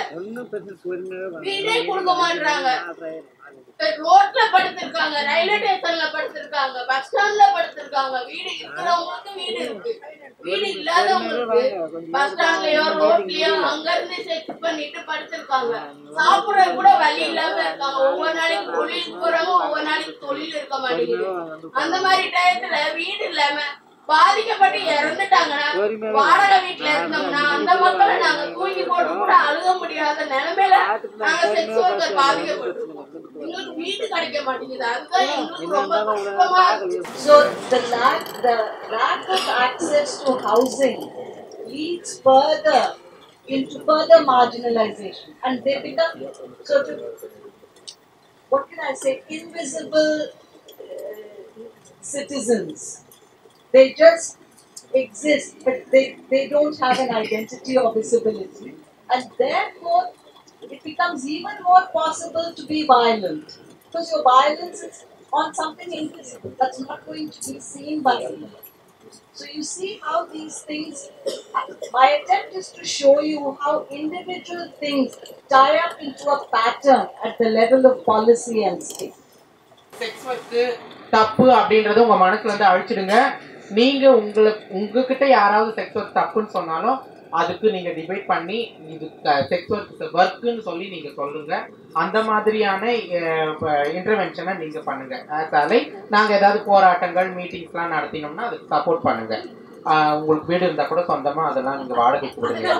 வீடே கொடுக்க மாட்டாங்க ரோட்ல படுத்திருக்காங்க ரயில்வே ஸ்டேஷன்ல படுத்திருக்காங்க பஸ் ஸ்டாண்ட்ல படுத்திருக்காங்க வீடு இருக்கிறவங்களுக்கு வீடு இருக்கு வீடு இல்லாதவங்களுக்கு பஸ் ஸ்டாண்ட்லயோ ரோட்லயோ அங்க இருந்து செக் பண்ணிட்டு படுத்திருக்காங்க சாப்பிட கூட வழி இல்லாம இருக்காங்க ஒவ்வொரு நாளைக்கு தொழில் போறவங்க ஒவ்வொரு நாளைக்கு தொழில் இருக்க மாட்டேங்குது அந்த மாதிரி டயத்துல வீடு இல்லாம பாதிக்கப்பட்டு இறந்துட்டாங்கன்னா வாடகை வீட்டுல இருந்தோம்னா அந்த மக்களை நாங்க தூக்கி போட்டு கூட அழுக முடியாத நிலைமையில நாங்க செக்ஸ் ஒர்க்கர் பாதிக்கப்பட்டிருக்கோம் எங்களுக்கு வீடு கிடைக்க மாட்டேங்குது அதுதான் எங்களுக்கு ரொம்ப கஷ்டமா இருக்கு So the lack, the lack of access to housing leads further into further marginalization, and they become sort of what can I say, invisible uh, citizens. They just exist, but they, they don't have an identity or visibility, and therefore it becomes even more possible to be violent because your violence is on something invisible that's not going to be seen by anyone. So you see how these things. My attempt is to show you how individual things tie up into a pattern at the level of policy and state. Sex work தப்பு அப்படின்றத உங்க மனசுல இருந்து அழிச்சிடுங்க நீங்க உங்களை உங்ககிட்ட யாராவது sex work தப்புன்னு சொன்னாலும் அதுக்கு நீங்க டிபேட் பண்ணி இது செக்ஸ் ஒர்க் ஒர்க்குன்னு சொல்லி நீங்க சொல்லுங்க அந்த மாதிரியான இன்டர்வென்ஷனை நீங்க பண்ணுங்க அதாலே நாங்க ஏதாவது போராட்டங்கள் மீட்டிங்ஸ்லாம் நடத்தினோம்னா அதுக்கு சப்போர்ட் பண்ணுங்க ஆஹ் உங்களுக்கு வீடு இருந்தா கூட சொந்தமா அதெல்லாம் நீங்க வாடகைக்கு விடுங்க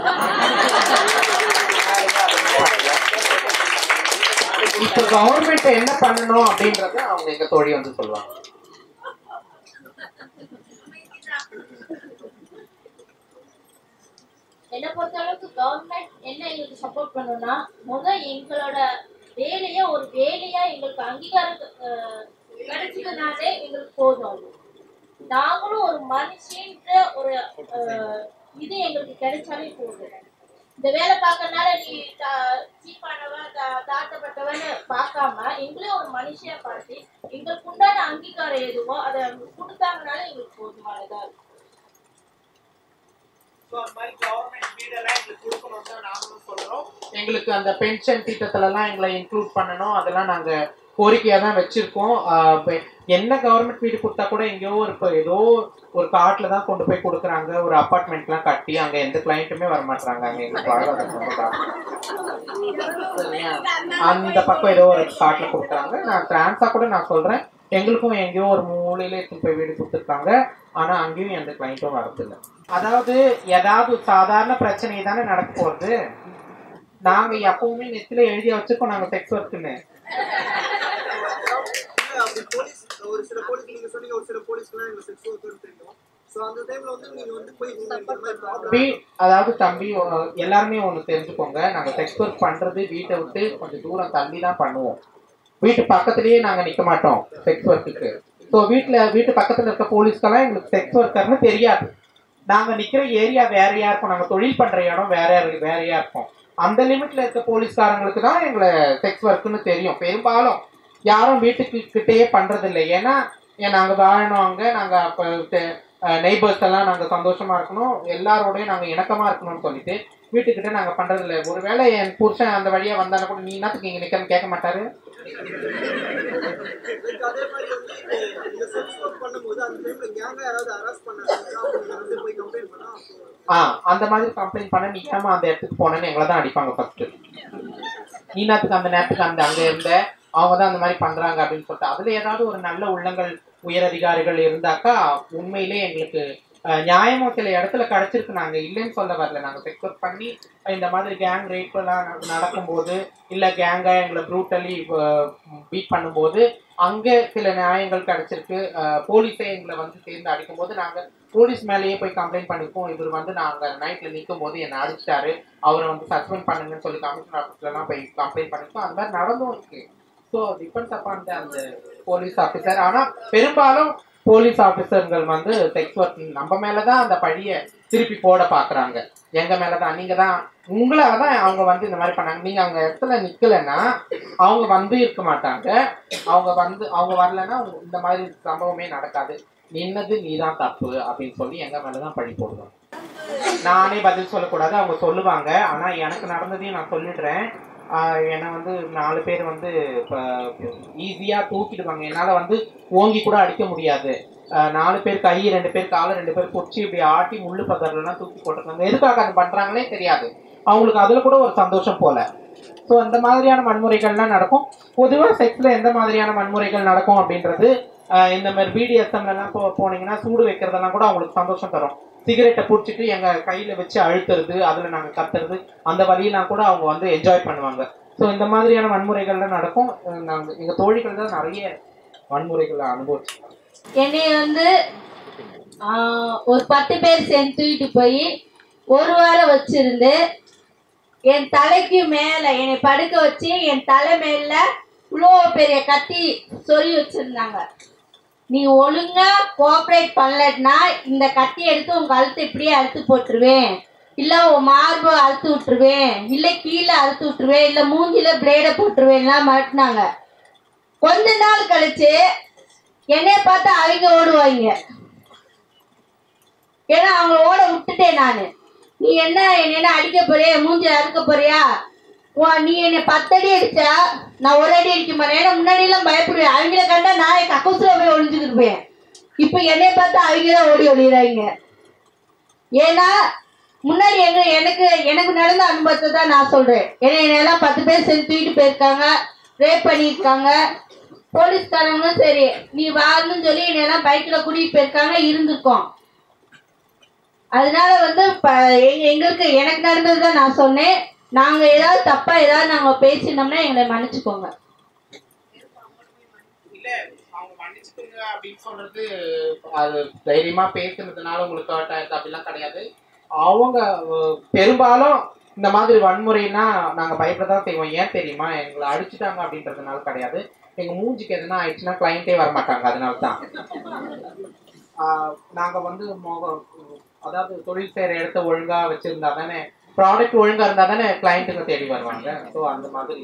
இப்ப கவர்மெண்ட் என்ன பண்ணணும் அப்படின்றத அவங்க எங்க தோழி வந்து சொல்லுவாங்க என்னை பொறுத்த அளவுக்கு கவர்மெண்ட் என்ன எங்களுக்கு சப்போர்ட் பண்ணணும்னா முதல் எங்களோட வேலையை ஒரு வேலையா எங்களுக்கு அங்கீகாரம் அஹ், கிடைச்சதுனாலே எங்களுக்கு போதும் அது நாங்களும் ஒரு மனுஷன்ற ஒரு அஹ், இது எங்களுக்கு கிடைச்சாலே போதும் இந்த வேலை பார்க்கறதுனால நீ சீப்பானவன் தாழ்த்தப்பட்டவன்னு பார்க்காம எங்களையும் ஒரு மனுஷியா பார்த்து எங்களுக்கு உண்டான அங்கீகாரம் எதுவோ அதை கொடுத்தாங்கனாலே எங்களுக்கு போதுமானதா இருக்கும் So, அந்த மாதிரி government வீடெல்லாம் எங்களுக்கு கொடுக்கணும்னு தான் நாங்களும் சொல்றோம். எங்களுக்கு அந்த பென்ஷன் திட்டத்துல எல்லாம் எங்களை இன்க்ளூட் பண்ணணும் அதெல்லாம் நாங்க கோரிக்கையா தான் வச்சிருக்கோம் ஆஹ் இப்ப என்ன கவர்மெண்ட் வீடு கொடுத்தா கூட எங்கேயோ ஒரு இப்ப ஏதோ ஒரு காட்டுல தான் கொண்டு போய் கொடுக்குறாங்க ஒரு அப்பார்ட்மெண்ட்லாம் கட்டி அங்க எந்த கிளைண்ட்டுமே வர மாட்டாங்க அங்க எங்களுக்கு வாழ்வாதாரம் ரொம்ப கஷ்டம். சரியா? அந்த பக்கம் ஏதோ ஒரு காட்டுல கொடுக்குறாங்க நான் டிரான்ஸா கூட நான் சொல்றேன் எங்களுக்கும் எங்கேயோ ஒரு மூலையில எடுத்து போய் வீடு கொடுத்துருக்காங்க ஆனா அங்கேயும் எந்த கிளைண்ட்டும் வரதில்லை அதாவது ஏதாவது சாதாரண பிரச்சனை தானே நடக்க போகுது நாங்க எப்பவுமே நெத்தில எழுதி வச்சிருக்கோம் நாங்க செக்ஸ் ஒர்க்குன்னு அப்படி போலீஸ் ஒரு சில போலீஸ் நீங்க சொன்னீங்க ஒரு சில போலீஸ்க்குலாம் எங்க செக்ஸ் ஒர்க்கர் தெரியும் ஸோ அந்த டைம்ல வந்து நீங்க வந்து போய் நீங்க இந்த மாதிரி problem தம்பி அதாவது தம்பி அஹ், எல்லாருமே ஒண்ணு தெரிஞ்சுக்கோங்க நாங்க செக்ஸ் ஒர்க் பண்றது வீட்டை விட்டு கொஞ்சம் தூரம் தள்ளி தான் பண்ணுவோம் வீட்டு பக்கத்துலயே நாங்க நிக்க மாட்டோம் செக்ஸ் ஒர்க்குக்கு ஸோ வீட்டுல வீட்டு பக்கத்துல இருக்க போலீஸ்க்கெல்லாம் எங்களுக்கு செக்ஸ் ஒர்க்கர்னு தெரியாது நாங்க நிக்கிற ஏரியா வேறையா இருக்கும் நாங்க தொழில் பண்ற இடம் வேற வேறையா இருக்கும் அந்த லிமிட்ல இருக்க போலீஸ்காரங்களுக்கு தான் எங்களை செக்ஸ் ஒர்க்குன்னு தெரியும் பெரும்பாலும் யாரும் வீட்டுக்கு கிட்டேயே பண்றது இல்லை ஏன்னா ஏன் நாங்க வாழணும் அங்க நாங்க அப்ப நெய்பர்ஸ் எல்லாம் நாங்க சந்தோஷமா இருக்கணும் எல்லாரோடயும் நாங்க இணக்கமா இருக்கணும்னு சொல்லிட்டு வீட்டுக்கிட்ட நாங்க பண்றது இல்லை ஒருவேளை என் புருஷன் அந்த வழியா வந்தாலும் கூட நீ என்னத்துக்கு இங்க நிக்கன்னு கேட்க மாட்டாரு Like அதே மாதிரி வந்து இப்போ நீங்க செக்ஸ் ஒர்க் பண்ணும்போது அந்த டைம்ல கேங்க யாராவது அரெஸ்ட் பண்ணாங்கன்னா அவங்க வந்து போய் கம்ப்ளைண்ட் பண்ணா ஆ அந்த மாதிரி கம்ப்ளைண்ட் பண்ண நீ ஏமா அந்த இடத்துக்கு போனேன்னு எங்களை தான் அடிப்பாங்க ஃபர்ஸ்ட் நீ நேரத்துக்கு அந்த நேரத்துக்கு அந்த அங்க இருந்த அவங்க தான் அந்த மாதிரி பண்றாங்க அப்படின்னு சொல்லிட்டு அதுல ஏதாவது ஒரு நல்ல உள்ளங்கள் உயர் அதிகாரிகள் இருந்தாக்கா உண்மையிலே எங்களுக்கு அஹ், நியாயமும் சில இடத்துல கிடைச்சிருக்கு நாங்க இல்லைன்னு சொல்ல வரல நாங்க செக் ஒர்க் பண்ணி இந்த மாதிரி கேங் ரேப் எல்லாம் ந- நடக்கும்போது இல்ல கேங்கா எங்களை ப்ரூட்டலி பீட் பண்ணும்போது அங்க சில நியாயங்கள் கிடைச்சிருக்கு அஹ், போலீஸே எங்களை வந்து சேர்ந்து அடிக்கும்போது நாங்க போலீஸ் மேலேயே போய் கம்ப்ளைண்ட் பண்ணிருக்கோம் இவர் வந்து நாங்க நைட்ல நிற்கும் போது என்னை அடிச்சிட்டாரு அவரை வந்து சஸ்பெண்ட் பண்ணுங்கன்னு சொல்லி கமிஷனர் ஆஃபீஸ்லாம் போய் கம்ப்ளைண்ட் பண்ணிருக்கோம் அந்த மாதிரி நடந்தும் இருக்கு ஸோ டிபெண்ட்ஸ் அப்பான் அந்த போலீஸ் ஆஃபீஸர் ஆனா பெரும்பாலும் போலீஸ் ஆஃபீஸர்கள் வந்து செக்ஸ் ஒர்க் நம்ம மேலதான் அந்த பழிய திருப்பி போட பாக்குறாங்க எங்க மேலதான் நீங்க தான் உங்களால தான் அவங்க வந்து இந்த மாதிரி பண்ணாங்க நீங்க அவங்க இடத்துல நிக்கலைன்னா அவங்க வந்து இருக்க மாட்டாங்க அவங்க வந்து அவங்க வரலைன்னா உங்க- இந்த மாதிரி சம்பவமே நடக்காது நின்னது நீதான் தப்பு அப்படின்னு சொல்லி எங்க மேலதான் பழி போடுவாங்க நானே பதில் சொல்லக்கூடாது அவங்க சொல்லுவாங்க ஆனா எனக்கு நடந்ததையும் நான் சொல்லிடுறேன் ஆஹ் என்னை வந்து நாலு பேர் வந்து இப்போ ஈஸியாக தூக்கிடுவாங்க என்னால் வந்து ஓங்கி கூட அடிக்க முடியாது ஆஹ் நாலு பேர் கை ரெண்டு பேர் காலை ரெண்டு பேர் பிடிச்சி இப்படி ஆட்டி முள்ளு பதறலாம் தூக்கி போட்டிருக்காங்க எதுக்காக அது பண்ணுறாங்களே தெரியாது அவங்களுக்கு அதில் கூட ஒரு சந்தோஷம் போல ஸோ அந்த மாதிரியான வன்முறைகள்லாம் நடக்கும் பொதுவாக செக்ஸில் எந்த மாதிரியான வன்முறைகள் நடக்கும் அப்படின்றது ஆஹ் இந்த மாதிரி பிடிஎஸ்எம்லாம் போ போனீங்கன்னா சூடு வைக்கிறதெல்லாம் கூட அவங்களுக்கு சந்தோஷம் தரும் சிகரெட்டை பிடிச்சிட்டு எங்கள் கையில் வச்சு அழுத்துறது அதில் நாங்கள் கத்துறது அந்த வழியெல்லாம் கூட அவங்க வந்து என்ஜாய் பண்ணுவாங்க ஸோ இந்த மாதிரியான வன்முறைகள்லாம் நடக்கும் நாங்கள் எங்கள் தோழிகள் தான் நிறைய வன்முறைகளை அனுபவிச்சிருக்காங்க என்னைய வந்து ஆஹ், ஒரு பத்து பேர் சேர்ந்து தூக்கிட்டு போய் ஒரு வாரம் வச்சிருந்து என் தலைக்கு மேல என்னை படுக்க வச்சு என் தலை மேல இவ்வளோ பெரிய கத்தி சொல்லி வச்சிருந்தாங்க நீ ஒழுங்கா கோஆப்ரேட் பண்ணலன்னா இந்த கத்தி எடுத்து உங்க கழுத்தை இப்படியே அறுத்து போட்டுருவேன் இல்ல உன் மார்பு அறுத்து விட்டுருவேன் இல்ல கீழே அறுத்து விட்டுருவேன் இல்ல மூஞ்சில பிளேட போட்டுருவேன்லாம் மாட்டினாங்க கொஞ்ச நாள் கழிச்சு என்னைய பார்த்தா அவங்க ஓடுவாங்க ஏன்னா அவங்க ஓட விட்டுட்டேன் நான் நீ என்ன என்னை என்ன அடிக்க போறியா மூஞ்சி அறுக்க போறியா உன் நீ என்னை பத்தடி அடிச்சா நான் ஒரு அடி அடிக்க மாட்டேன் ஏன்னா முன்னாடி எல்லாம் பயப்படுவேன் அவங்கள கண்டா நான் கக்கூசில போய் ஒளிஞ்சுக்கிருப்பேன் இப்போ என்னை பார்த்து அவங்க தான் ஓடி ஒளிகிறாங்க ஏன்னா முன்னாடி எங்க எனக்கு எனக்கு நடந்த அனுபவத்தை தான் நான் சொல்றேன் ஏன்னா என்னெல்லாம் பத்து பேர் சேர்ந்து தூக்கிட்டு போயிருக்காங்க ரேப் பண்ணியிருக்காங்க போலீஸ்காரங்களும் சரி நீ வான்னு சொல்லி என்னெல்லாம் பைக்கில் கூட்டிகிட்டு போயிருக்காங்க இருந்திருக்கோம் அதனால வந்து ப எங்க எங்களுக்கு எனக்கு நடந்தது தான் நான் சொன்னேன் நாங்கள் ஏதாவது தப்பாக ஏதாவது நாங்கள் பேசினோம்னா எங்களை மன்னிச்சுக்கோங்க இல்ல அவங்க மன்னிச்சுக்கோங்க அப்படின்னு சொல்றது அது தைரியமா பேசுனதுனால உங்களுக்கு ஹர்ட் ஆயிருக்கு அப்படிலாம் கிடையாது அவங்க அஹ், பெரும்பாலும் இந்த மாதிரி வன்முறைனா நாங்க பயப்பட தான் செய்வோம் ஏன் தெரியுமா எங்களை அடிச்சுட்டாங்க அப்படின்றதுனால கிடையாது எங்க மூஞ்சிக்கு எதுனா ஆயிடுச்சுன்னா கிளைண்டே வர மாட்டாங்க அதனால தான் ஆஹ், நாங்க வந்து மொக- அதாவது தொழில் செய்யற இடத்த ஒழுங்கா வச்சிருந்தா தானே ப்ராடக்ட் ஒழுங்கா இருந்தா தானே கிளைண்ட்டுங்க தேடி வருவாங்க ஸோ அந்த மாதிரி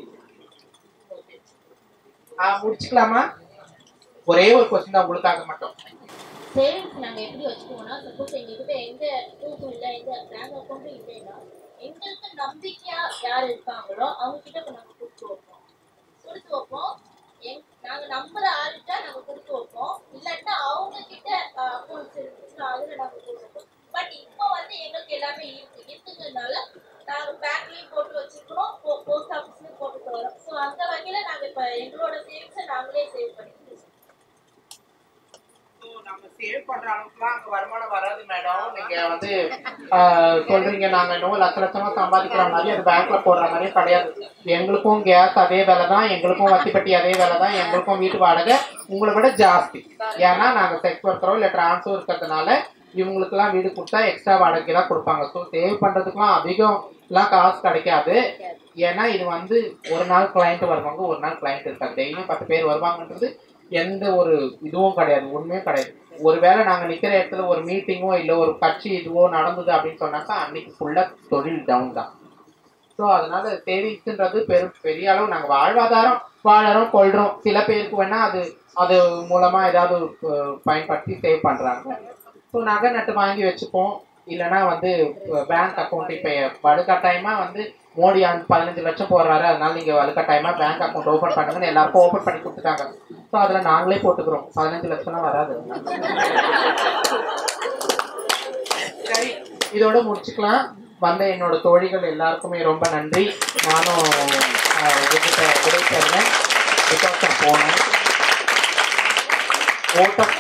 ஆஹ், முடிச்சுக்கலாமா ஒரே ஒரு கொஸ்டின் தான் உங்களுக்காக மட்டும் சேவிங்ஸ் நாங்க எப்படி வச்சுக்குவோம்னா சப்போஸ் எங்ககிட்ட எந்த ப்ரூஃபும் இல்லை எந்த பேங்க் அக்கௌண்ட்டும் இல்லைன்னா எங்களுக்கு நம்பிக்கையா யார் இருக்காங்களோ அவங்க கிட்ட இப்ப நாங்க கொடுத்து வைப்போம் கொடுத்து வைப்போம் எங் நாங்க நம்புற ஆள்கிட்ட நாங்க கொடுத்து வைப்போம் இல்லாட்டா அவங்க கிட்ட அக்கௌண்ட்ஸ் இருந்துச்சுன்னா அதுல நாங்க கொடுத்து வைப்போம் பட் இப்போ வந்து எங்களுக்கு எல்லாமே இருக்கு இருக்குங்கிறதுனால நாங்க பேங்க்லயும் போட்டு வச்சிருக்கிறோம் போஸ்ட் ஆஃபீஸ்லயும் போட்டுட்டு வரோம் ஸோ அந்த வகையில நாங்க இப்ப எங்களோட சேவிங்ஸை நாங்களே சேவ் பண்ணிக்கிறோம் நம்ம சேவ் பண்ற அளவுக்குலாம் அங்க வருமானம் வராது மேடம் நீங்க வந்து ஆஹ், சொல்றீங்க நாங்க இன்னும் லட்ச லட்சமா சம்பாதிக்கிற மாதிரி அது பேங்க்ல போடுற மாதிரியே கிடையாது எங்களுக்கும் கேஸ் அதே வேலை தான் எங்களுக்கும் வத்திப்பட்டி அதே வேலை தான் எங்களுக்கும் வீட்டு வாடகை உங்களை விட ஜாஸ்தி ஏன்னா நாங்க செக்ஸ் ஒர்க்கரோ இல்ல டிரான்ஸ்ஃபர் இருக்கிறதுனால இவங்களுக்குலாம் வீடு கொடுத்தா எக்ஸ்ட்ரா வாடகை தான் கொடுப்பாங்க ஸோ சேவ் பண்றதுக்குலாம் அதிகம் எல்லாம் காசு கிடைக்காது ஏன்னா இது வந்து ஒரு நாள் கிளைண்ட் வருவாங்க ஒரு நாள் கிளைண்ட் இருக்காது டெய்லியும் பத்து பேர் வருவாங்கன்றது எந்த ஒரு இதுவும் கிடையாது உண்மையும் கிடையாது ஒருவேளை நாங்க நிக்கிற இடத்துல ஒரு மீட்டிங்கோ இல்ல ஒரு கட்சி இதுவோ நடந்தது அப்படின்னு சொன்னாக்கா அன்னைக்கு ஃபுல்லா தொழில் டவுன் தான் ஸோ அதனால சேவிங்ஸ்ன்றது பெரும் பெரிய அளவு நாங்க வாழ்வாதாரம் வாழறோம் கொள்றோம் சில பேருக்கு வேணா அது அது மூலமா ஏதாவது அஹ், பயன்படுத்தி சேவ் பண்றாங்க ஸோ நகை நட்டு வாங்கி வச்சுப்போம் இல்லைன்னா வந்து பேங்க் அக்கௌண்ட் இப்போ வலுக்கட்டாயமா வந்து மோடி அந்த பதினஞ்சு லட்சம் போடுறாரு அதனால நீங்க வலுக்கட்டாயமா பேங்க் அக்கௌண்ட் ஓபன் பண்ணுங்கன்னு எல்லாருக்கும் ஓபன் பண்ணி கொடுத்துட்டாங்க ஸோ அதுல நாங்களே போட்டுக்கிறோம் பதினஞ்சு லட்சம்லாம் வராது சரி இதோட முடிச்சுக்கலாம் வந்த என்னோட தோழிகள் எல்லாருக்குமே ரொம்ப நன்றி நானும் ஆஹ், உங்ககிட்ட விடை தருவேன் பிகாஸ் ஆஃப் போனேன் ஓட் ஆஃப்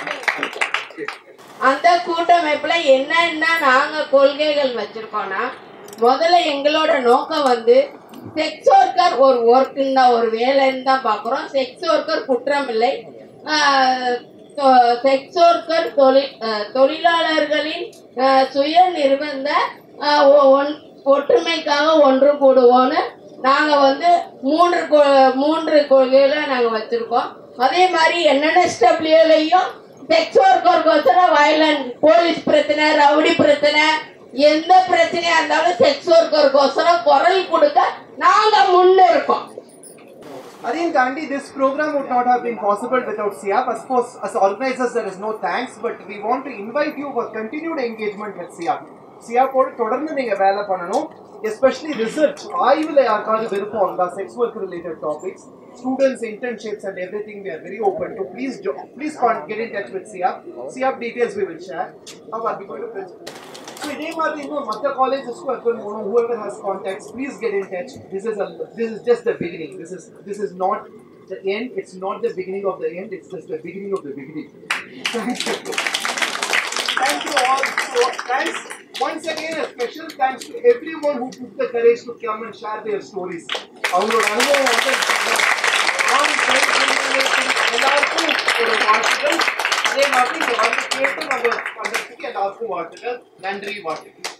அந்த கூட்டமைப்புல என்னென்ன நாங்க கொள்கைகள் வச்சிருக்கோம்னா முதல்ல எங்களோட நோக்கம் வந்து செக்ஸ் ஒர்க்கர் ஒரு ஒர்க்குன்னு தான் ஒரு வேலைன்னு தான் பார்க்குறோம் செக்ஸ் ஒர்க்கர் குற்றம் இல்லை செக்ஸ் ஒர்க்கர் தொழில் ஆஹ் தொழிலாளர்களின் ஆஹ் சுய நிர்பந்த ஆஹ் ஒ- ஒன்- ஒற்றுமைக்காக ஒன்று கூடுவோன்னு நாங்கள் வந்து மூன்று கொ- மூன்று கொள்கைகளை நாங்கள் வச்சுருக்கோம் அதே மாதிரி என்என்எஸ்டபிள்யூலையும் செக்ஸ் ஒர்க்கருக்கோசரம் வயலண்ட் போலீஸ் பிரச்சனை ரவுடி பிரச்சனை எந்த பிரச்சனையா இருந்தாலும் செக்ஸ் ஒர்க்கருக்கோசரம் குரல் கொடுக்க நாங்க முன்ன இருக்கோம் Adin Gandhi, this program would not have been possible without SIAP. Of course, as organizers, there is no thanks, but we want to invite you for continued engagement with SIAP. SIAP ஓட தொடர்ந்து நீங்க வேலை பண்ணணும் especially research ஆய்வில் யாருக்காவது விருப்பம் இருந்தா sex work related topics students internships and everything we are very open to please please get in touch with சியாப் சியாப் details we will share how are we going to principal so இதே மாதிரி இன்னும் மற்ற காலேஜஸ்க்கும் account போகணும் whoever has contacts please get in touch this is a this is just the beginning this is this is not the end it's not the beginning of the end it's just the beginning of the beginning thank you thank you all so thanks once again a special thanks to everyone who took the courage to come and share their stories அவங்களோட அனுபவம் வந்து ஆண் பெண் குழந்தைகளுக்கு எல்லாருக்கும் ஒரு வாழ்த்துக்கள் அதே மாதிரி இங்க வந்து கேட்டு நம்ம பண்றதுக்கு எல்லாருக்கும் வாழ்த்துக்கள் நன்றி வாழ்த்துக்கள்